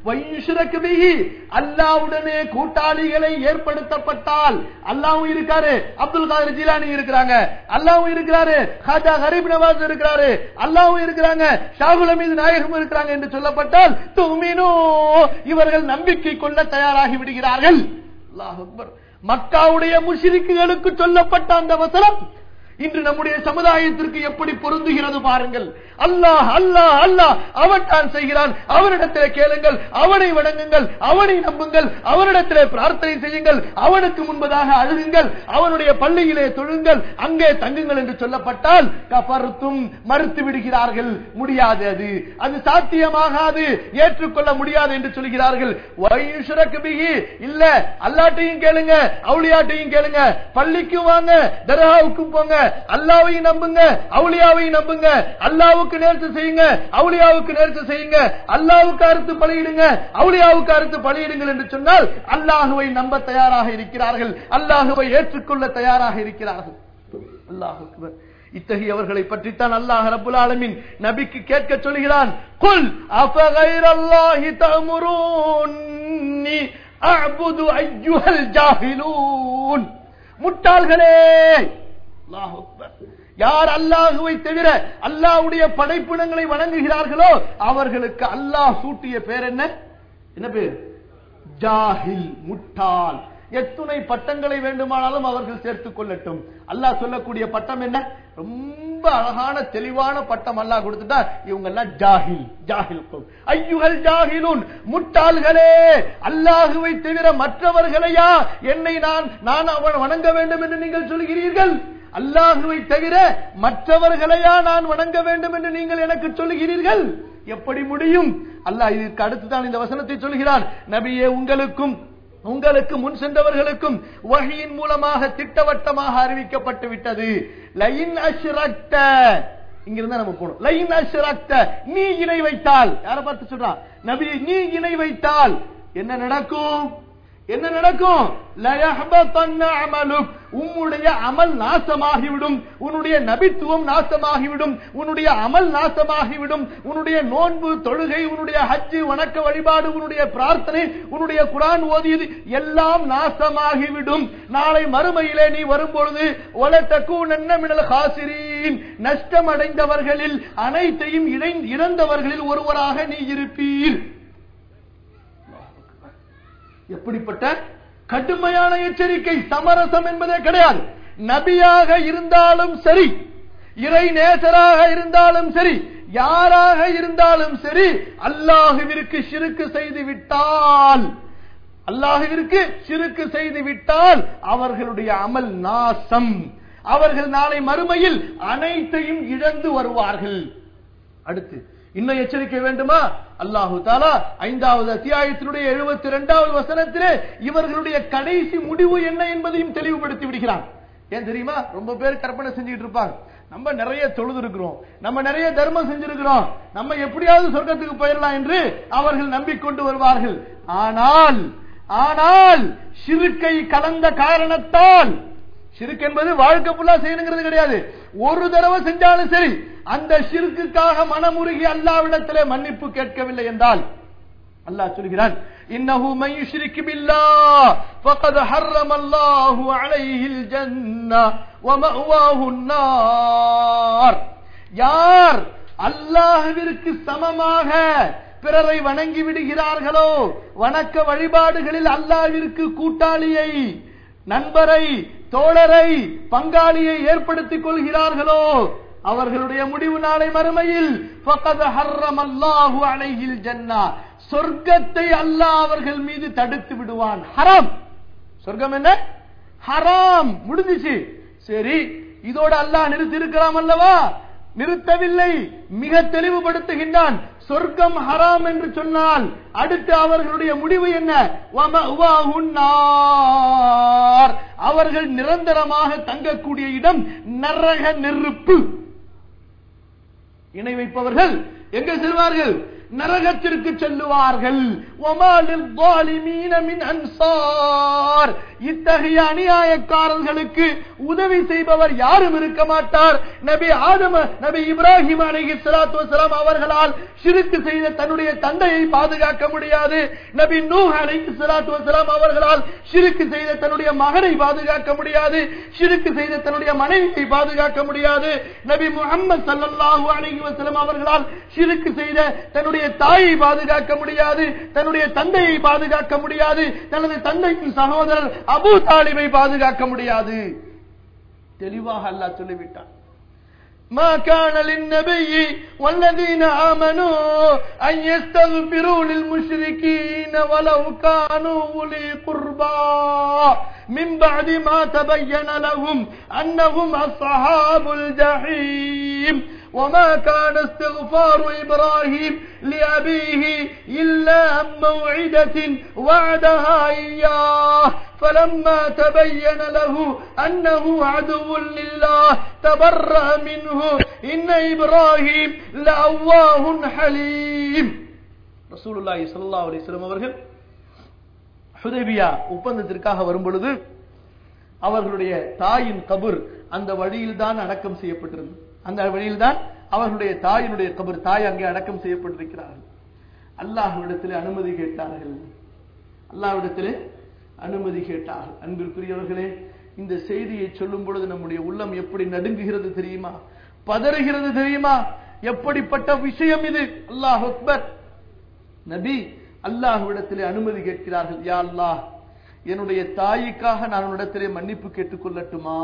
வையுஷ்ரக்கு பிஹி அல்லாஹ்வுடனே கூட்டாளிகளை ஏற்படுத்தப்பட்டால் அல்லாஹ்வும் இருக்காரு அப்துல் காதர் ஜிலானி இருக்கிறாங்க அல்லாஹ்வும் இருக்கிறாரு ஹாஜா கரீப் நவாஸ் இருக்கிறாரு அல்லாஹ்வும் இருக்கிறாங்க ஷாகுல் அமீது நாயகம் இருக்கிறாங்க என்று சொல்லப்பட்டால் துமினோ இவர்கள் நம்பிக்கை கொள்ள தயாராகி விடுகிறார்கள் அல்லாஹ் அக்பர் மக்காவுடைய முஷிரிக்குகளுக்கு சொல்லப்பட்ட அந்த வசனம் இன்று நம்முடைய சமுதாயத்திற்கு எப்படி பொருந்துகிறது பாருங்கள் அல்லாஹ் அல்லாஹ் அல்லாஹ் அவன் தான் செய்கிறான் அவனிடத்திலே கேளுங்கள் அவனை வணங்குங்கள் அவனை நம்புங்கள் அவனிடத்திலே பிரார்த்தனை செய்யுங்கள் அவனுக்கு முன்பதாக அழுகுங்கள் அவனுடைய பள்ளியிலே தொழுங்கள் அங்கே தங்குங்கள் என்று சொல்லப்பட்டால் கபர்த்தும் மறுத்து விடுகிறார்கள் முடியாது அது அது சாத்தியமாகாது ஏற்றுக்கொள்ள முடியாது என்று சொல்கிறார்கள் வையுஷ்ரக்கு பிஹி இல்ல அல்லாட்டையும் கேளுங்க அவுளியாட்டையும் கேளுங்க பள்ளிக்கும் வாங்க தர்காவுக்கும் போங்க அல்லாவையும் நம்புங்க அவுளியாவையும் நம்புங்க அல்லாவுக்கு நேர்ச்சி செய்யுங்க அவுளியாவுக்கு நேர்ச்சி செய்யுங்க அல்லாவுக்கு அறுத்து பலியிடுங்க அவுளியாவுக்கு அறுத்து பலியிடுங்கள் என்று சொன்னால் அல்லாஹுவை நம்ப தயாராக இருக்கிறார்கள் அல்லாஹுவை ஏற்றுக்கொள்ள தயாராக இருக்கிறார்கள் அல்லாஹ் அக்பர் இத்தகையவர்களை பற்றித்தான் அல்லாஹ் ரப்புல் ஆலமீன் நபிக்கு கேட்க சொல்கிறான் குல் அஃபகைரல்லாஹி தஅமுரூன்னி அஅபுது அய்யுஹல் ஜாஹிலூன் முட்டாள்களே அல்லாஹ் அக்பர் யார் அல்லாஹுவை தவிர அல்லாஹ்வுடைய படைப்பினங்களை வணங்குகிறார்களோ அவர்களுக்கு அல்லாஹ் சூட்டிய பேர் என்ன என்ன பேர் ஜாஹில் முட்டாள் எத்துணை பட்டங்களை வேண்டுமானாலும் அவர்கள் சேர்த்துக் கொள்ளட்டும் அல்லாஹ் சொல்லக்கூடிய பட்டம் என்ன ரொம்ப அழகான தெளிவான பட்டம் அல்லாஹ் கொடுத்துட்டா இவங்க எல்லாம் ஜாஹில் ஜாஹில் ஐயுகள் ஜாஹிலுன் முட்டாள்களே அல்லாஹுவை தவிர மற்றவர்களையா என்னை நான் நான் அவன் வணங்க வேண்டும் என்று நீங்கள் சொல்கிறீர்கள் அல்லாஹுவை தவிர மற்றவர்களையா நான் வணங்க வேண்டும் என்று நீங்கள் எனக்கு சொல்லுகிறீர்கள் எப்படி முடியும் அல்லாஹ் இதுக்கு அடுத்துதான் இந்த வசனத்தை சொல்கிறான் நபியே உங்களுக்கும் உங்களுக்கு முன் சென்றவர்களுக்கும் வகையின் மூலமாக திட்டவட்டமாக அறிவிக்கப்பட்டு விட்டது லைன் அஷ்ரக்த இங்கிருந்தா நம்ம போகணும் லைன் அஷ்ரக்த நீ இணை வைத்தால் யாரை பார்த்து சொல்றான் நபி நீ இணை வைத்தால் என்ன நடக்கும் என்ன நடக்கும் லயஹ்பதன்ன அமலுக் உன்னுடைய அமல் நாசமாகிவிடும் உன்னுடைய நபித்துவம் நாசமாகிவிடும் உன்னுடைய அமல் நாசமாகிவிடும் உன்னுடைய நோன்பு தொழுகை உன்னுடைய ஹஜ்ஜு வணக்க வழிபாடு உன்னுடைய பிரார்த்தனை உன்னுடைய குரான் ஓதியது எல்லாம் நாசமாகிவிடும் நாளை மறுமையிலே நீ வரும்பொழுது ஒலத்தக்கு நன்னமிடல் ஹாசிரீன் நஷ்டம் அடைந்தவர்களில் அனைத்தையும் இழை- இழந்தவர்களில் ஒருவராக நீ இருப்பீர் எப்படிப்பட்ட கடுமையான எச்சரிக்கை சமரசம் என்பதே கிடையாது நபியாக இருந்தாலும் சரி இறை நேசராக இருந்தாலும் சரி யாராக இருந்தாலும் சரி அல்லாஹுவிற்கு சிறுக்கு செய்து விட்டால் அல்லாஹுவிற்கு சிறுக்கு செய்து விட்டால் அவர்களுடைய அமல் நாசம் அவர்கள் நாளை மறுமையில் அனைத்தையும் இழந்து வருவார்கள் அடுத்து இன்னும் எச்சரிக்கை வேண்டுமா அல்லாஹு தாலா ஐந்தாவது அத்தியாயத்தினுடைய எழுபத்தி இரண்டாவது வசனத்திலே இவர்களுடைய கடைசி முடிவு என்ன என்பதையும் தெளிவுபடுத்தி விடுகிறான் ஏன் தெரியுமா ரொம்ப பேர் கற்பனை செஞ்சுட்டு இருப்பாங்க நம்ம நிறைய தொழுது இருக்கிறோம் நம்ம நிறைய தர்மம் செஞ்சிருக்கிறோம் நம்ம எப்படியாவது சொர்க்கத்துக்கு போயிடலாம் என்று அவர்கள் நம்பிக்கொண்டு வருவார்கள் ஆனால் ஆனால் சிறுக்கை கலந்த காரணத்தால் ஷிர்க் என்பது வாழ்க்கை ஃபுல்லா செய்யணுங்கிறது கிடையாது ஒரு தடவை செஞ்சாலும் சரி அந்த ஷிர்க்குக்காக மனமுருகி அல்லாவிடத்திலே மன்னிப்பு கேட்கவில்லை என்றால் அல்லாஹ் சொல்கிறான் இன்னஹு மன் யுஷ்ரிக் பில்லாஹ் ஃபகத் ஹர்ரம அல்லாஹு அலைஹில் ஜன்னah வ மஅவாஹு நார் யார் அல்லாஹ்விற்கு சமமாக பிறரை வணங்கி விடுகிறார்களோ வணக்க வழிபாடுகளில் அல்லாஹ்விற்கு கூட்டாளியை நண்பரை தோழரை பங்காளியை ஏற்படுத்திக் கொள்கிறார்களோ அவர்களுடைய முடிவு நாளை மறுமையில் ஃபகத் ஹர்ரமல்லாஹு அலைஹில் ஜன்னா சொர்க்கத்தை அல்லாஹ் அவர்கள் மீது தடுத்து விடுவான் ஹராம் சொர்க்கம் என்ன ஹராம் முடிஞ்சிச்சு சரி இதோட அல்லாஹ் நிறுத்தி இருக்கலாம் அல்லவா நிறுத்தவில்லை மிக தெளிவுபடுத்துகின்றான் சொர்க்கம் ஹராம் என்று சொன்னால் அடுத்து அவர்களுடைய முடிவு என்ன வமஅவாஹுன் நார். அவர்கள் நிரந்தரமாக தங்கக்கூடிய இடம் நரக நெருப்பு இணை வைப்பவர்கள் எங்க செல்வார்கள் நரகத்திற்கு செல்லுவார்கள் ஒமா லில் ظالمين من அன்சார் இத்தகைய அநியாயக்காரர்களுக்கு உதவி செய்பவர் யாரும் இருக்க மாட்டார் நபி ஆதம நபி இப்ராஹிம் அலைஹி ஸலாத்து வஸலாம் அவர்களால் ஷிர்க் செய்த தன்னுடைய தந்தையை பாதுகாக்க முடியாது நபி நூஹ் அலைஹி ஸலாத்து வஸலாம் அவர்களால் ஷிர்க் செய்த தன்னுடைய மகனை பாதுகாக்க முடியாது ஷிர்க் செய்த தன்னுடைய மனைவியை பாதுகாக்க முடியாது நபி முஹம்மது ஸல்லல்லாஹு அலைஹி வஸல்லம் அவர்களால் ஷிர்க் செய்த தன்னுடைய தாயை பாதுகாக்க முடியாது தன்னுடைய தந்தையை பாதுகாக்க முடியாது தனது தந்தையின் சகோதரர் அபூ தாலிபை பாதுகாக்க முடியாது தெளிவாக அல்லாஹ் சொல்லிவிட்டான் ما كان للنبي والذين آمنوا أن يستغفروا للمشركين ولو كانوا أولي قربى من بعد ما تبين لهم أنهم أصحاب الجحيم وما كان استغفار إبراهيم لأبيه إلا عن موعدة وعدها إياه فلما تبين له أنه عدو لله تبرأ منه إن إبراهيم لأواه حليم رسول الله صلى الله عليه وسلم அவர்கள் ஹுதைபியா ஒப்பந்தத்திற்காக வரும் பொழுது அவர்களுடைய தாயின் கபர் அந்த வழியில் தான் அடக்கம் செய்யப்பட்டிருந்தது அந்த வழியில் தான் அவர்களுடைய தாயினுடைய கபர் தாய் அங்கே அடக்கம் செய்யப்பட்டிருக்கிறார்கள் அல்லாஹ்விடத்திலே அனுமதி கேட்டார்கள் அல்லாஹ்விடத்திலே அனுமதி கேட்டார்கள் அன்பிற்குரியவர்களே இந்த செய்தியை சொல்லும் பொழுது நம்முடைய உள்ளம் எப்படி நடுங்குகிறது தெரியுமா பதறுகிறது தெரியுமா எப்படிப்பட்ட விஷயம் இது அல்லாஹ் அக்பர் நபி அல்லாஹ்விடத்திலே அனுமதி கேட்கிறார்கள் யா அல்லாஹ் என்னுடைய தாய்க்காக நான் உன்னிடத்திலே மன்னிப்பு கேட்டுக் கொள்ளட்டுமா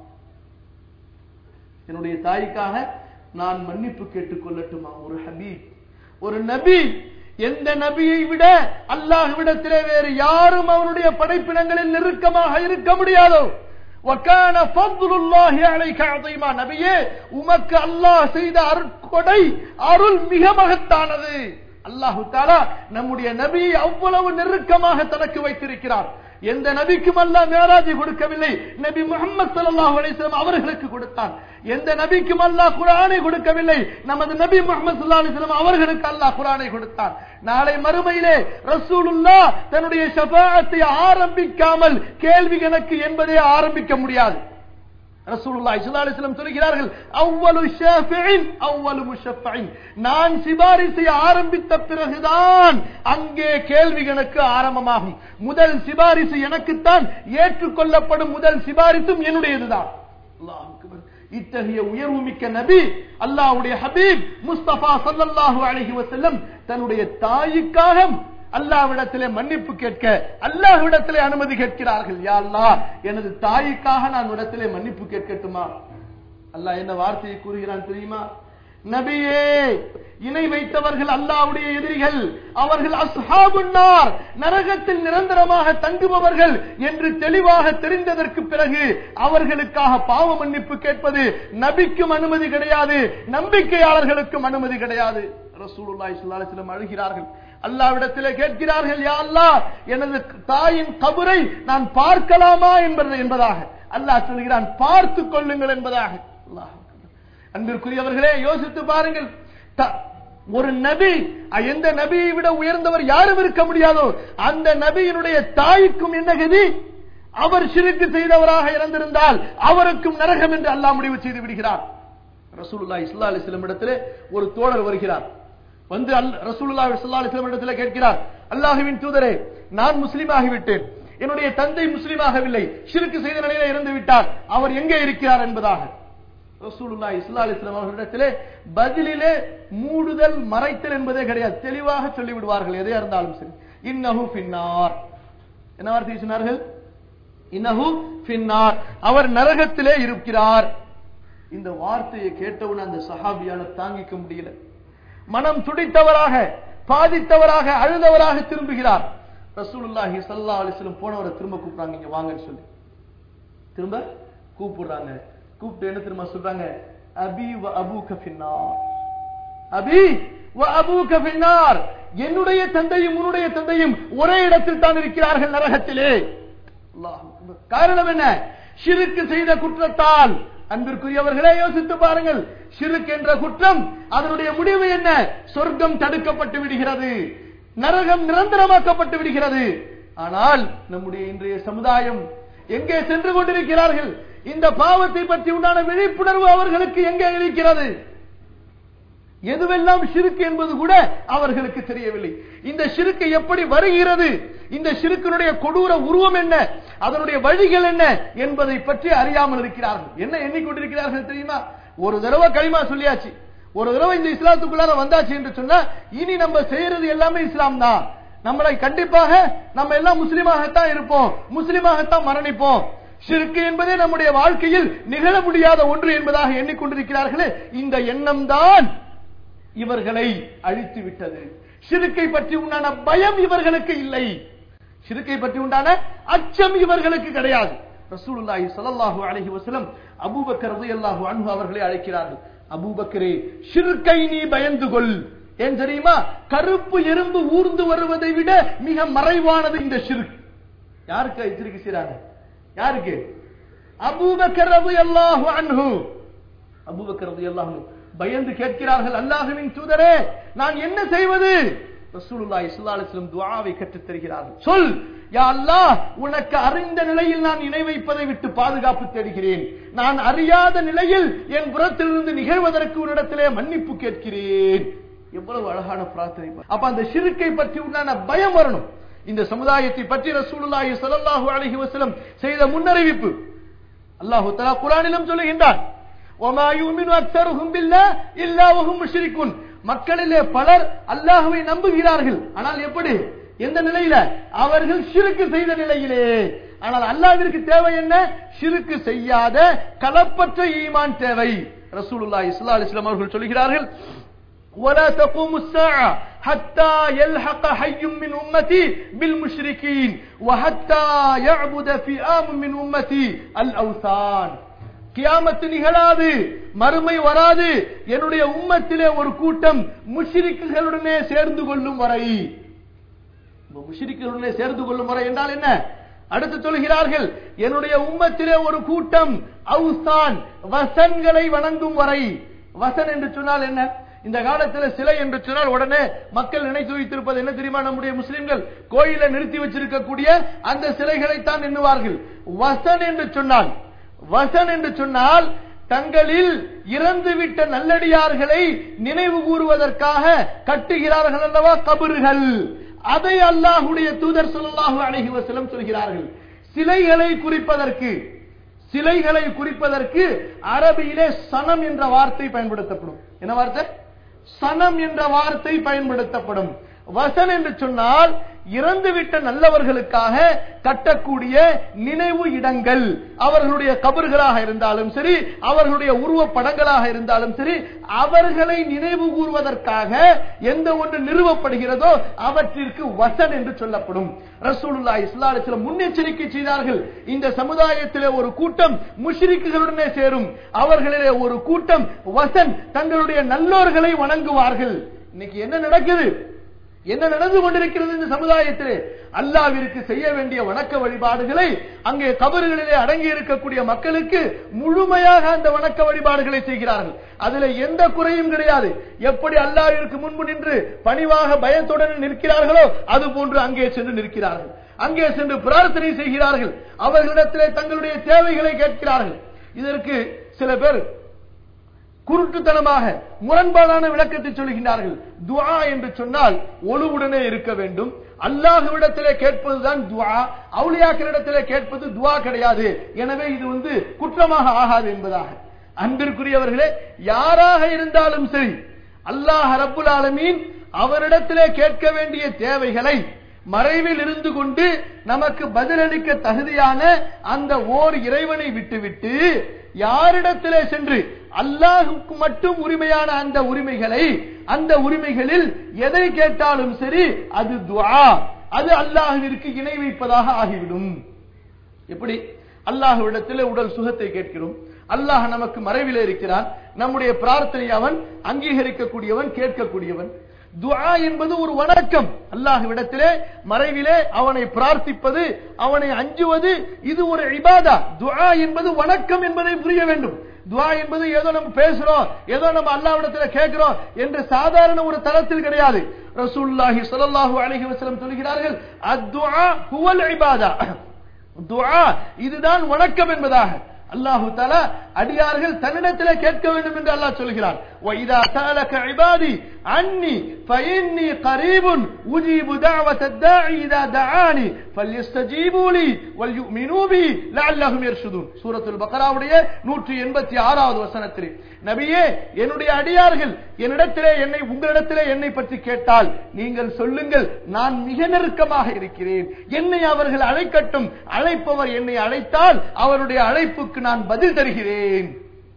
என்னுடைய தாய்க்காக நான் மன்னிப்பு கேட்டுக் கொள்ளட்டுமா ஒரு ஹபீப் ஒரு நபி எந்த நபியை விட அல்லாஹ்விடத்திலே வேறு யாரும் அவருடைய படைப்பினங்களில் நெருக்கமாக இருக்க முடியாதோ وَكَانَ فَضْلُ اللَّهِ عَلَيْكَ عَظِيمًا நபியே உமக்கு அல்லாஹ் செய்த அருட்கொடை அருள் மிக மகத்தானது அல்லாஹு தாலா நம்முடைய நபியை அவ்வளவு நெருக்கமாக தனக்கு வைத்திருக்கிறார் எந்த நபிக்கும் அல்லாஹ் மேராஜை கொடுக்கவில்லை நபி முகமது ஸல்லல்லாஹு அலைஹி வஸல்லம் அவர்களுக்கு கொடுத்தான் எந்த நபிக்கும் அல்லாஹ் குர்ஆனை கொடுக்கவில்லை நமது நபி முகமது ஸல்லல்லாஹு அலைஹி வஸல்லம் அவர்களுக்கு அல்லாஹ் குர்ஆனை கொடுத்தான் நாளை மறுமையிலே ரசூலுல்லாஹ் தன்னுடைய ஷஃபாஅத்தை ஆரம்பிக்காமல் கேள்வி கணக்கு என்பதை ஆரம்பிக்க முடியாது ரசூலுல்லாஹி ஸல்லல்லாஹு அலைஹி வஸல்லம் சொல்கிறார்கள் அவ்வலு ஷாஃபிஇன் அவ்வலு முஷஃபஇன் நான் சிபாரிசை ஆரம்பித்த பிறகுதான் அங்கே கேள்வி கணக்கு ஆரம்பமாகும் முதல் சிபாரிசு எனக்குத்தான் ஏற்றுக்கொள்ளப்படும் முதல் சிபாரிசும் என்னுடையதுதான் அல்லாஹ் அக்பர் இத்தகைய உயர்வு மிக்க நபி அல்லாஹ்வுடைய ஹபீப் முஸ்தபா ஸல்லல்லாஹு அலைஹி வஸல்லம் தன்னுடைய தாய்க்காக அல்லாஹ்விடத்திலே மன்னிப்பு கேட்க அல்லாஹ்விடத்திலே அனுமதி கேட்கிறார்கள் யா அல்லாஹ் எனது தாய்க்காக நான் இடத்திலே மன்னிப்பு கேட்கட்டுமா அல்லாஹ் என்ன வார்த்தையை கூறுகிறான் தெரியுமா நபியே இணை வைத்தவர்கள் அல்லாஹ்வுடைய எதிரிகள் அவர்கள் அஸ்ஹாபுன்னார் நரகத்தில் நிரந்தரமாக தங்குபவர்கள் என்று தெளிவாக தெரிந்ததற்கு பிறகு அவர்களுக்காக பாவ மன்னிப்பு கேட்பது நபிக்கும் அனுமதி கிடையாது நம்பிக்கையாளர்களுக்கும் அனுமதி கிடையாது ரசூலுல்லாஹி ஸல்லல்லாஹு அலைஹி வஸல்லம் அழுகிறார்கள் அல்லாவிடத்திலே கேட்கிறார்கள் யா அல்லாஹ் எனது தாயின் கபரை நான் பார்க்கலாமா என்பது என்பதாக அல்லாஹ் சொல்கிறான் பார்த்து கொள்ளுங்கள் என்பதாக அல்லாஹ் அன்பிற்குரியவர்களே யோசித்து பாருங்கள் த- ஒரு நபி எந்த நபியை விட உயர்ந்தவர் யாரும் இருக்க முடியாதோ அந்த நபியினுடைய தாய்க்கும் என்ன கதி அவர் சிறுக்கு செய்தவராக இறந்திருந்தால் அவருக்கும் நரகம் என்று அல்லாஹ் முடிவு செய்து விடுகிறார் ரசூலுல்லாஹி ஸல்லல்லாஹு அலைஹி வஸல்லம் இடத்திலே ஒரு தோழர் வருகிறார் வந்து அல் ரசூலுல்லாஹி ஸல்லல்லாஹு அலைஹி வஸல்லம் இடத்திலே கேட்கிறார் அல்லாஹ்வின் தூதரே நான் முஸ்லீம் ஆகிவிட்டேன் என்னுடைய தந்தை முஸ்லீம் ஆகவில்லை ஷிர்க் செய்த நிலையில இறந்து விட்டார் அவர் எங்கே இருக்கிறார் என்பதாக ரசூலுல்லாஹி ஸல்லல்லாஹு அலைஹி வஸல்லம் அவர்களிடத்திலே பதிலிலே மூடுதல் மறைத்தல் என்பதே கிடையாது தெளிவாக சொல்லி விடுவார்கள் எதையா இருந்தாலும் சரி இன்னஹு ஃபின்னார் என்ன வார்த்தை சொன்னார்கள் இன்னஹு ஃபின்னார் அவர் நரகத்திலே இருக்கிறார் இந்த வார்த்தையை கேட்டவுடன் அந்த சஹாபியால தாங்கிக்க முடியல மனம் துடித்தவராக பாதித்தவராக அழுதவராக திரும்புகிறார் ரசூலுல்லாஹி ஸல்லல்லாஹு அலைஹி வஸல்லம் போனவரை திரும்ப கூப்பிடுறாங்க இங்க வாங்கன்னு சொல்லி திரும்ப கூப்பிடுறாங்க கூப்பிட்டு என்ன திரும்ப சொல்றாங்க அபி வ அபூக ஃபின்னார் அபி வ அபூக ஃபின்னார் என்னுடைய தந்தையும் உன்னுடைய தந்தையும் ஒரே இடத்தில் தான் இருக்கிறார்கள் நரகத்திலே அல்லாஹ் அக்பர். காரணம் என்ன ஷிருக்கு செய்த குற்றத்தால் அன்பிற்குரியவர்களே யோசித்து பாருங்கள் ஷிருக்கு என்ற குற்றம் அதனுடைய முடிவு என்ன சொர்க்கம் தடுக்கப்பட்டு விடுகிறது நரகம் நிரந்தரமாக்கப்பட்டு விடுகிறது ஆனால் நம்முடைய இன்றைய சமுதாயம் எங்கே சென்று கொண்டிருக்கிறார்கள் இந்த பாவத்தை பற்றி உண்டான விழிப்புணர்வு அவர்களுக்கு எங்கே இருக்கிறது எதுவெல்லாம் சிறுக்கு என்பது கூட அவர்களுக்கு தெரியவில்லை இந்த சிறுக்கு எப்படி வருகிறது இந்த சிறுக்கினுடைய கொடூர உருவம் என்ன அதனுடைய வழிகள் என்ன என்பதை பற்றி அறியாமல் இருக்கிறார்கள் என்ன எண்ணிக்கொண்டிருக்கிறார்கள் தெரியுமா ஒரு தடவை களிமா சொல்லியாச்சு ஒரு தடவை இந்த இஸ்லாத்துக்குள்ளார வந்தாச்சு என்று சொன்னா இனி நம்ம செய்யறது எல்லாமே இஸ்லாம் தான் நம்மளை கண்டிப்பாக நம்ம எல்லாம் முஸ்லிமாகத்தான் இருப்போம் முஸ்லிமாகத்தான் மரணிப்போம் ஷிருக்கு என்பதே நம்முடைய வாழ்க்கையில் நிகழ முடியாத ஒன்று என்பதாக எண்ணிக்கொண்டிருக்கிறார்களே இந்த எண்ணம் தான் இவர்களை அழித்து விட்டது ஷிருக்கை பற்றி உண்டான பயம் இவர்களுக்கு இல்லை ஷிருக்கை பற்றி உண்டான அச்சம் இவர்களுக்கு கிடையாது ரசூலுல்லாஹி ஸல்லல்லாஹு அலைஹி வஸல்லம் அபூபக்கர் ரலியல்லாஹு அன்ஹு அவர்களை அழைக்கிறார்கள் அபூபக்கரே ஷிர்கை நீ பயந்து கொள் ஏன் தெரியுமா கருப்பு எறும்பு ஊர்ந்து வருவதை விட மிக மறைவானது இந்த ஷிர்க் யாருக்கு எச்சரிக்கை செய்றாங்க யாருக்கு அபூபக்கர் ரலியல்லாஹு அன்ஹு அபூபக்கர் ரலியல்லாஹு அன்ஹு பயந்து கேட்கிறார்கள் அல்லாஹ்வின் தூதரே நான் என்ன செய்வது ரசூலுல்லாஹி ஸல்லல்லாஹு அலைஹி வஸல்லம் துஆவை கற்றுத் தருகிறார்கள் சொல் யா அல்லாஹ் உனக்கு அறிந்த நிலையில் நான் இணை வைப்பதை விட்டு பாதுகாப்பு தேடுகிறேன் நான் அறியாத நிலையில் என் புறத்திலிருந்து நிகழ்வதற்கு உன்னிடத்திலே மன்னிப்பு கேட்கிறேன் எவ்வளவு அழகான பிரார்த்தனை அப்ப அந்த ஷிருக்கை பற்றி உண்டான பயம் வரணும் இந்த சமுதாயத்தை பற்றி ரசூலுல்லாஹி ஸல்லல்லாஹு அலைஹி வஸல்லம் செய்த முன்னறிவிப்பு அல்லாஹ் தஆலா குர்ஆனிலும் சொல்லுகின்றான் وما يؤمن اكثرهم بالله الا وهم مشركون மக்களிலே பலர் அல்லாஹ்வை நம்புகிறார்கள் ஆனால் எப்படி எந்த நிலையில அவர்கள் ஷிருக்கு செய்த நிலையிலே ஆனால் அல்லாஹ்விற்கு தேவை என்ன ஷிருக்கு செய்யாத கலப்பற்ற ஈமான் தேவை ரசூலுல்லாஹி ஸல்லல்லாஹு அலைஹி வஸல்லம் அவர்கள் சொல்கிறார்கள் ولا تقوم الساعة حتى يلحق حي من أمتي بالمشركين وحتى يعبد فئام من أمتي الأوثان கியாமத்து நிகழாது மறுமை வராது என்னுடைய உம்மத்திலே ஒரு கூட்டம் முஷிரிக்குகளுடனே சேர்ந்து கொள்ளும் வரை முஷிரிக்குகளுடனே சேர்ந்து கொள்ளும் வரை என்றால் என்ன அடுத்து சொல்கிறார்கள் என்னுடைய உம்மத்திலே ஒரு கூட்டம் அவுசான் வசன்களை வணங்கும் வரை வசன் என்று சொன்னால் என்ன இந்த காலத்தில் சிலை என்று சொன்னால் உடனே மக்கள் நினைத்து வைத்திருப்பது என்ன தெரியுமா நம்முடைய முஸ்லிம்கள் கோயில நிறுத்தி வச்சிருக்கக்கூடிய அந்த சிலைகளைத்தான் எண்ணுவார்கள் வசன் என்று சொன்னால் வசன் என்று சொன்னால் தங்களில் இறந்துவிட்ட நல்லடியார்களை நினைவு கூறுவதற்காக கட்டுகிறார்கள் அல்லவா கபறுகள் அதை அல்லாஹுடைய தூதர் சொல்லலாஹு அழகி வசலம் சொல்கிறார்கள் சிலைகளை குறிப்பதற்கு சிலைகளை குறிப்பதற்கு அரபியிலே சனம் என்ற வார்த்தை பயன்படுத்தப்படும் என்ன வார்த்தை சனம் என்ற வார்த்தை பயன்படுத்தப்படும் வசன் என்று சொன்னால் இறந்துவிட்ட நல்லவர்களுக்காக கட்டக்கூடிய நினைவு இடங்கள் அவர்களுடைய கபர்களாக இருந்தாலும் சரி அவர்களுடைய உருவ படங்களாக இருந்தாலும் சரி அவர்களை நினைவு கூறுவதற்காக எந்த ஒன்று நிறுவப்படுகிறதோ அவற்றிற்கு வசன் என்று சொல்லப்படும் ரசூலுல்லா இஸ்லாத்தில் முன்னெச்சரிக்கை செய்தார்கள் இந்த சமுதாயத்திலே ஒரு கூட்டம் முஷ்ரிக்குகளுடனே சேரும் அவர்களிலே ஒரு கூட்டம் வசன் தங்களுடைய நல்லோர்களை வணங்குவார்கள் இன்னைக்கு என்ன நடக்குது என்ன நடந்து கொண்டிருக்கிறது இந்த சமுதாயத்திலே அல்லாவிற்கு செய்ய வேண்டிய வணக்க வழிபாடுகளை அங்கே கபறுகளிலே அடங்கி இருக்கக்கூடிய மக்களுக்கு முழுமையாக அந்த வணக்க வழிபாடுகளை செய்கிறார்கள் அதுல எந்த குறையும் கிடையாது எப்படி அல்லாவிற்கு முன்பு நின்று பணிவாக பயத்துடன் நிற்கிறார்களோ அது போன்று அங்கே சென்று நிற்கிறார்கள் அங்கே சென்று பிரார்த்தனை செய்கிறார்கள் அவர்களிடத்திலே தங்களுடைய தேவைகளை கேட்கிறார்கள் இதற்கு சில பேர் குருட்டுத்தனமாக முரண்பாடான விளக்கத்தை சொல்கின்றார்கள் துவா என்று சொன்னால் ஒழுவுடனே இருக்க வேண்டும் அல்லாஹுவிடத்திலே கேட்பதுதான் துவா அவுளியாக்களிடத்திலே கேட்பது துவா கிடையாது எனவே இது வந்து குற்றமாக ஆகாது என்பதாக அன்பிற்குரியவர்களே யாராக இருந்தாலும் சரி அல்லாஹ் ரப்புல் ஆலமீன் அவரிடத்திலே கேட்க வேண்டிய தேவைகளை மறைவில் இருந்து கொண்டு நமக்கு பதிலளிக்க தகுதியான அந்த ஓர் இறைவனை விட்டுவிட்டு யாரிடத்திலே சென்று அல்லாஹுக்கு மட்டும் உரிமையான அந்த உரிமைகளை அந்த உரிமைகளில் எதை கேட்டாலும் சரி அது துவா அது அல்லாஹுவிற்கு இணை வைப்பதாக ஆகிவிடும் எப்படி அல்லாஹுவிடத்தில் உடல் சுகத்தை கேட்கிறோம் அல்லாஹ் நமக்கு மறைவிலே இருக்கிறான் நம்முடைய பிரார்த்தனை அவன் அங்கீகரிக்கக்கூடியவன் கேட்கக்கூடியவன் துஆ என்பது ஒரு வணக்கம் அல்லாஹ்விடத்திலே மறைவிலே அவனை பிரார்த்திப்பது அவனை அஞ்சுவது இது ஒரு இபாதா துஆ என்பது வணக்கம் என்பதை புரிய வேண்டும் துவா என்பது ஏதோ நம்ம பேசுறோம் ஏதோ நம்ம அல்லாவிடத்துல கேட்கிறோம் என்று சாதாரண ஒரு தளத்தில் கிடையாது ரசூலுல்லாஹி ஸல்லல்லாஹு அலைஹி வஸல்லம் சொல்கிறார்கள் அத்துஆ ஹுவல் இபாதா துஆ இதுதான் வணக்கம் என்பதாக அல்லாஹு தஆலா அடியார்கள் தன்னிடத்திலே கேட்க வேண்டும் என்று அல்லாஹ் சொல்கிறார் وَإِذَا سَأَلَكَ عِبَادِي عَنِّي فَإِنِّي قَرِيبٌ أُجِيبُ دَعْوَةَ الدَّاعِ إِذَا دَعَانِ فَلْيَسْتَجِيبُوا لِي وَلْيُؤْمِنُوا بِي لَعَلَّهُمْ يَرْشُدُونَ சூரத்துல் பக்ராவுடைய 186வது வசனத்திலே நபியே என்னுடைய அடியார்கள் என்னிடத்திலே என்னை உங்களிடத்திலே என்னை பற்றி கேட்டால் நீங்கள் சொல்லுங்கள் நான் மிக நெருக்கமாக இருக்கிறேன் என்னை அவர்கள் அழைக்கட்டும் அழைப்பவர் என்னை அழைத்தால் அவருடைய அழைப்புக்கு நான் பதில் தருகிறேன்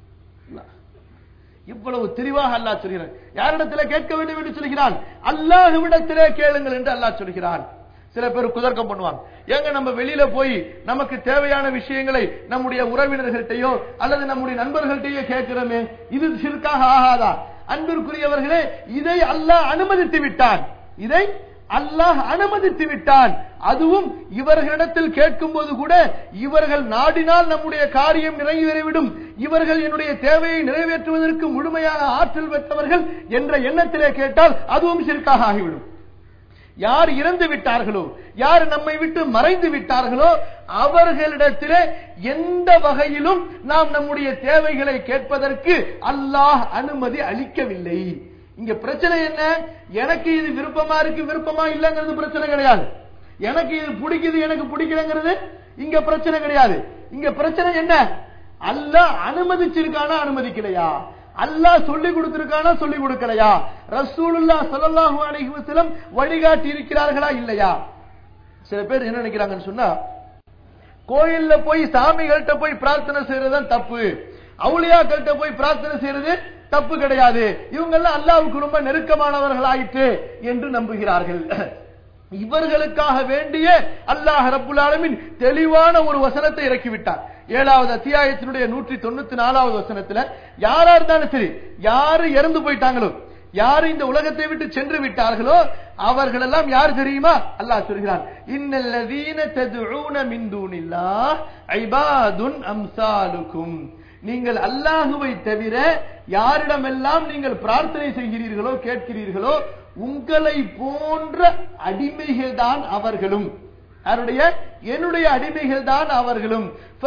இவ்வளவு தெளிவாக அல்லாஹ் சொல்கிறான் யாரிடத்திலே கேட்க வேண்டும் என்று சொல்கிறான் அல்லாஹ்விடத்திலே கேளுங்கள் என்று அல்லாஹ் சொல்கிறான் சில பேர் குதர்க்கம் பண்ணுவாங்க ஏங்க நம்ம வெளியில போய் நமக்கு தேவையான விஷயங்களை நம்முடைய உறவினர்கள்ட்டையோ அல்லது நம்முடைய நண்பர்கள்ட்டையோ கேட்கிறோமே இது சிற்காக ஆகாதா அன்பிற்குரியவர்களே இதை அல்லாஹ் அனுமதித்து விட்டான் இதை அல்லாஹ் அனுமதித்து விட்டான் அதுவும் இவர்களிடத்தில் கேட்கும் போது கூட இவர்கள் நாடினால் நம்முடைய காரியம் நிறைவேறிவிடும் இவர்கள் என்னுடைய தேவையை நிறைவேற்றுவதற்கு முழுமையான ஆற்றல் பெற்றவர்கள் என்ற எண்ணத்திலே கேட்டால் அதுவும் சிற்காக ஆகிவிடும் யார் இறந்து விட்டார்களோ யார் நம்மை விட்டு மறைந்து விட்டார்களோ அவர்களிடத்திலே எந்த வகையிலும் நாம் நம்முடைய தேவைகளை கேட்பதற்கு அல்லாஹ் அனுமதி அளிக்கவில்லை இங்க பிரச்சனை என்ன எனக்கு இது விருப்பமா இருக்கு விருப்பமா இல்லங்கிறது பிரச்சனை கிடையாது எனக்கு இது பிடிக்குது எனக்கு பிடிக்கலங்கிறது இங்க பிரச்சனை கிடையாது இங்க பிரச்சனை என்ன அல்லாஹ் அனுமதிச்சிருக்கானா அனுமதிக்கலையா அல்லாஹ் சொல்லி கொடுத்திருக்கானா சொல்லி கொடுக்கலையா ரசூலுல்லா ஸல்லல்லாஹு அலைஹி வஸல்லம் வழிகாட்டி இருக்கிறார்களா இல்லையா சில பேர் என்ன நினைக்கிறாங்கன்னு சொன்னா கோயில்ல போய் சாமிகள்கிட்ட போய் பிரார்த்தனை செய்யறது தப்பு அவுளியாக்கள்கிட்ட போய் பிரார்த்தனை செய்யறது தப்பு கிடையாது இவங்க எல்லாம் அல்லாவுக்கு ரொம்ப நெருக்கமானவர்கள் ஆயிற்று என்று நம்புகிறார்கள் இவர்களுக்காக வேண்டிய அல்லாஹ் ரப்புல் ஆலமின் தெளிவான ஒரு வசனத்தை இறக்கிவிட்டார் ஏழாவது அத்தியாயத்தினுடைய நூற்றி தொண்ணூத்தி நாலாவது வசனத்துல யாரா இருந்தாலும் சரி யாரு இறந்து போயிட்டாங்களோ யாரு இந்த உலகத்தை விட்டு சென்று விட்டார்களோ அவர்கள் எல்லாம் யார் தெரியுமா அல்லாஹ் சொல்கிறான் இன்னல்லதீன ததுஊன மின் தூனில்லாஹ் ஐபாதுன் அம்சாலுக்கும் நீங்கள் அல்லாஹுவை தவிர யாரிடமெல்லாம் நீங்கள் பிரார்த்தனை செய்கிறீர்களோ கேட்கிறீர்களோ உங்களை போன்ற அடிமைகள் தான் அவர்களும் யாருடைய என்னுடைய அடிமைகள் தான் அவர்களும்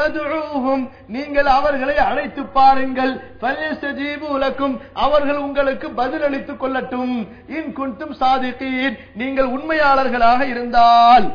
நீங்கள் அவர்களை அழைத்து பாருங்கள் உலக்கும் அவர்கள் உங்களுக்கு பதிலளித்துக் கொள்ளட்டும் இன் குன்றும் சாதித்தீர் நீங்கள் உண்மையாளர்களாக இருந்தால்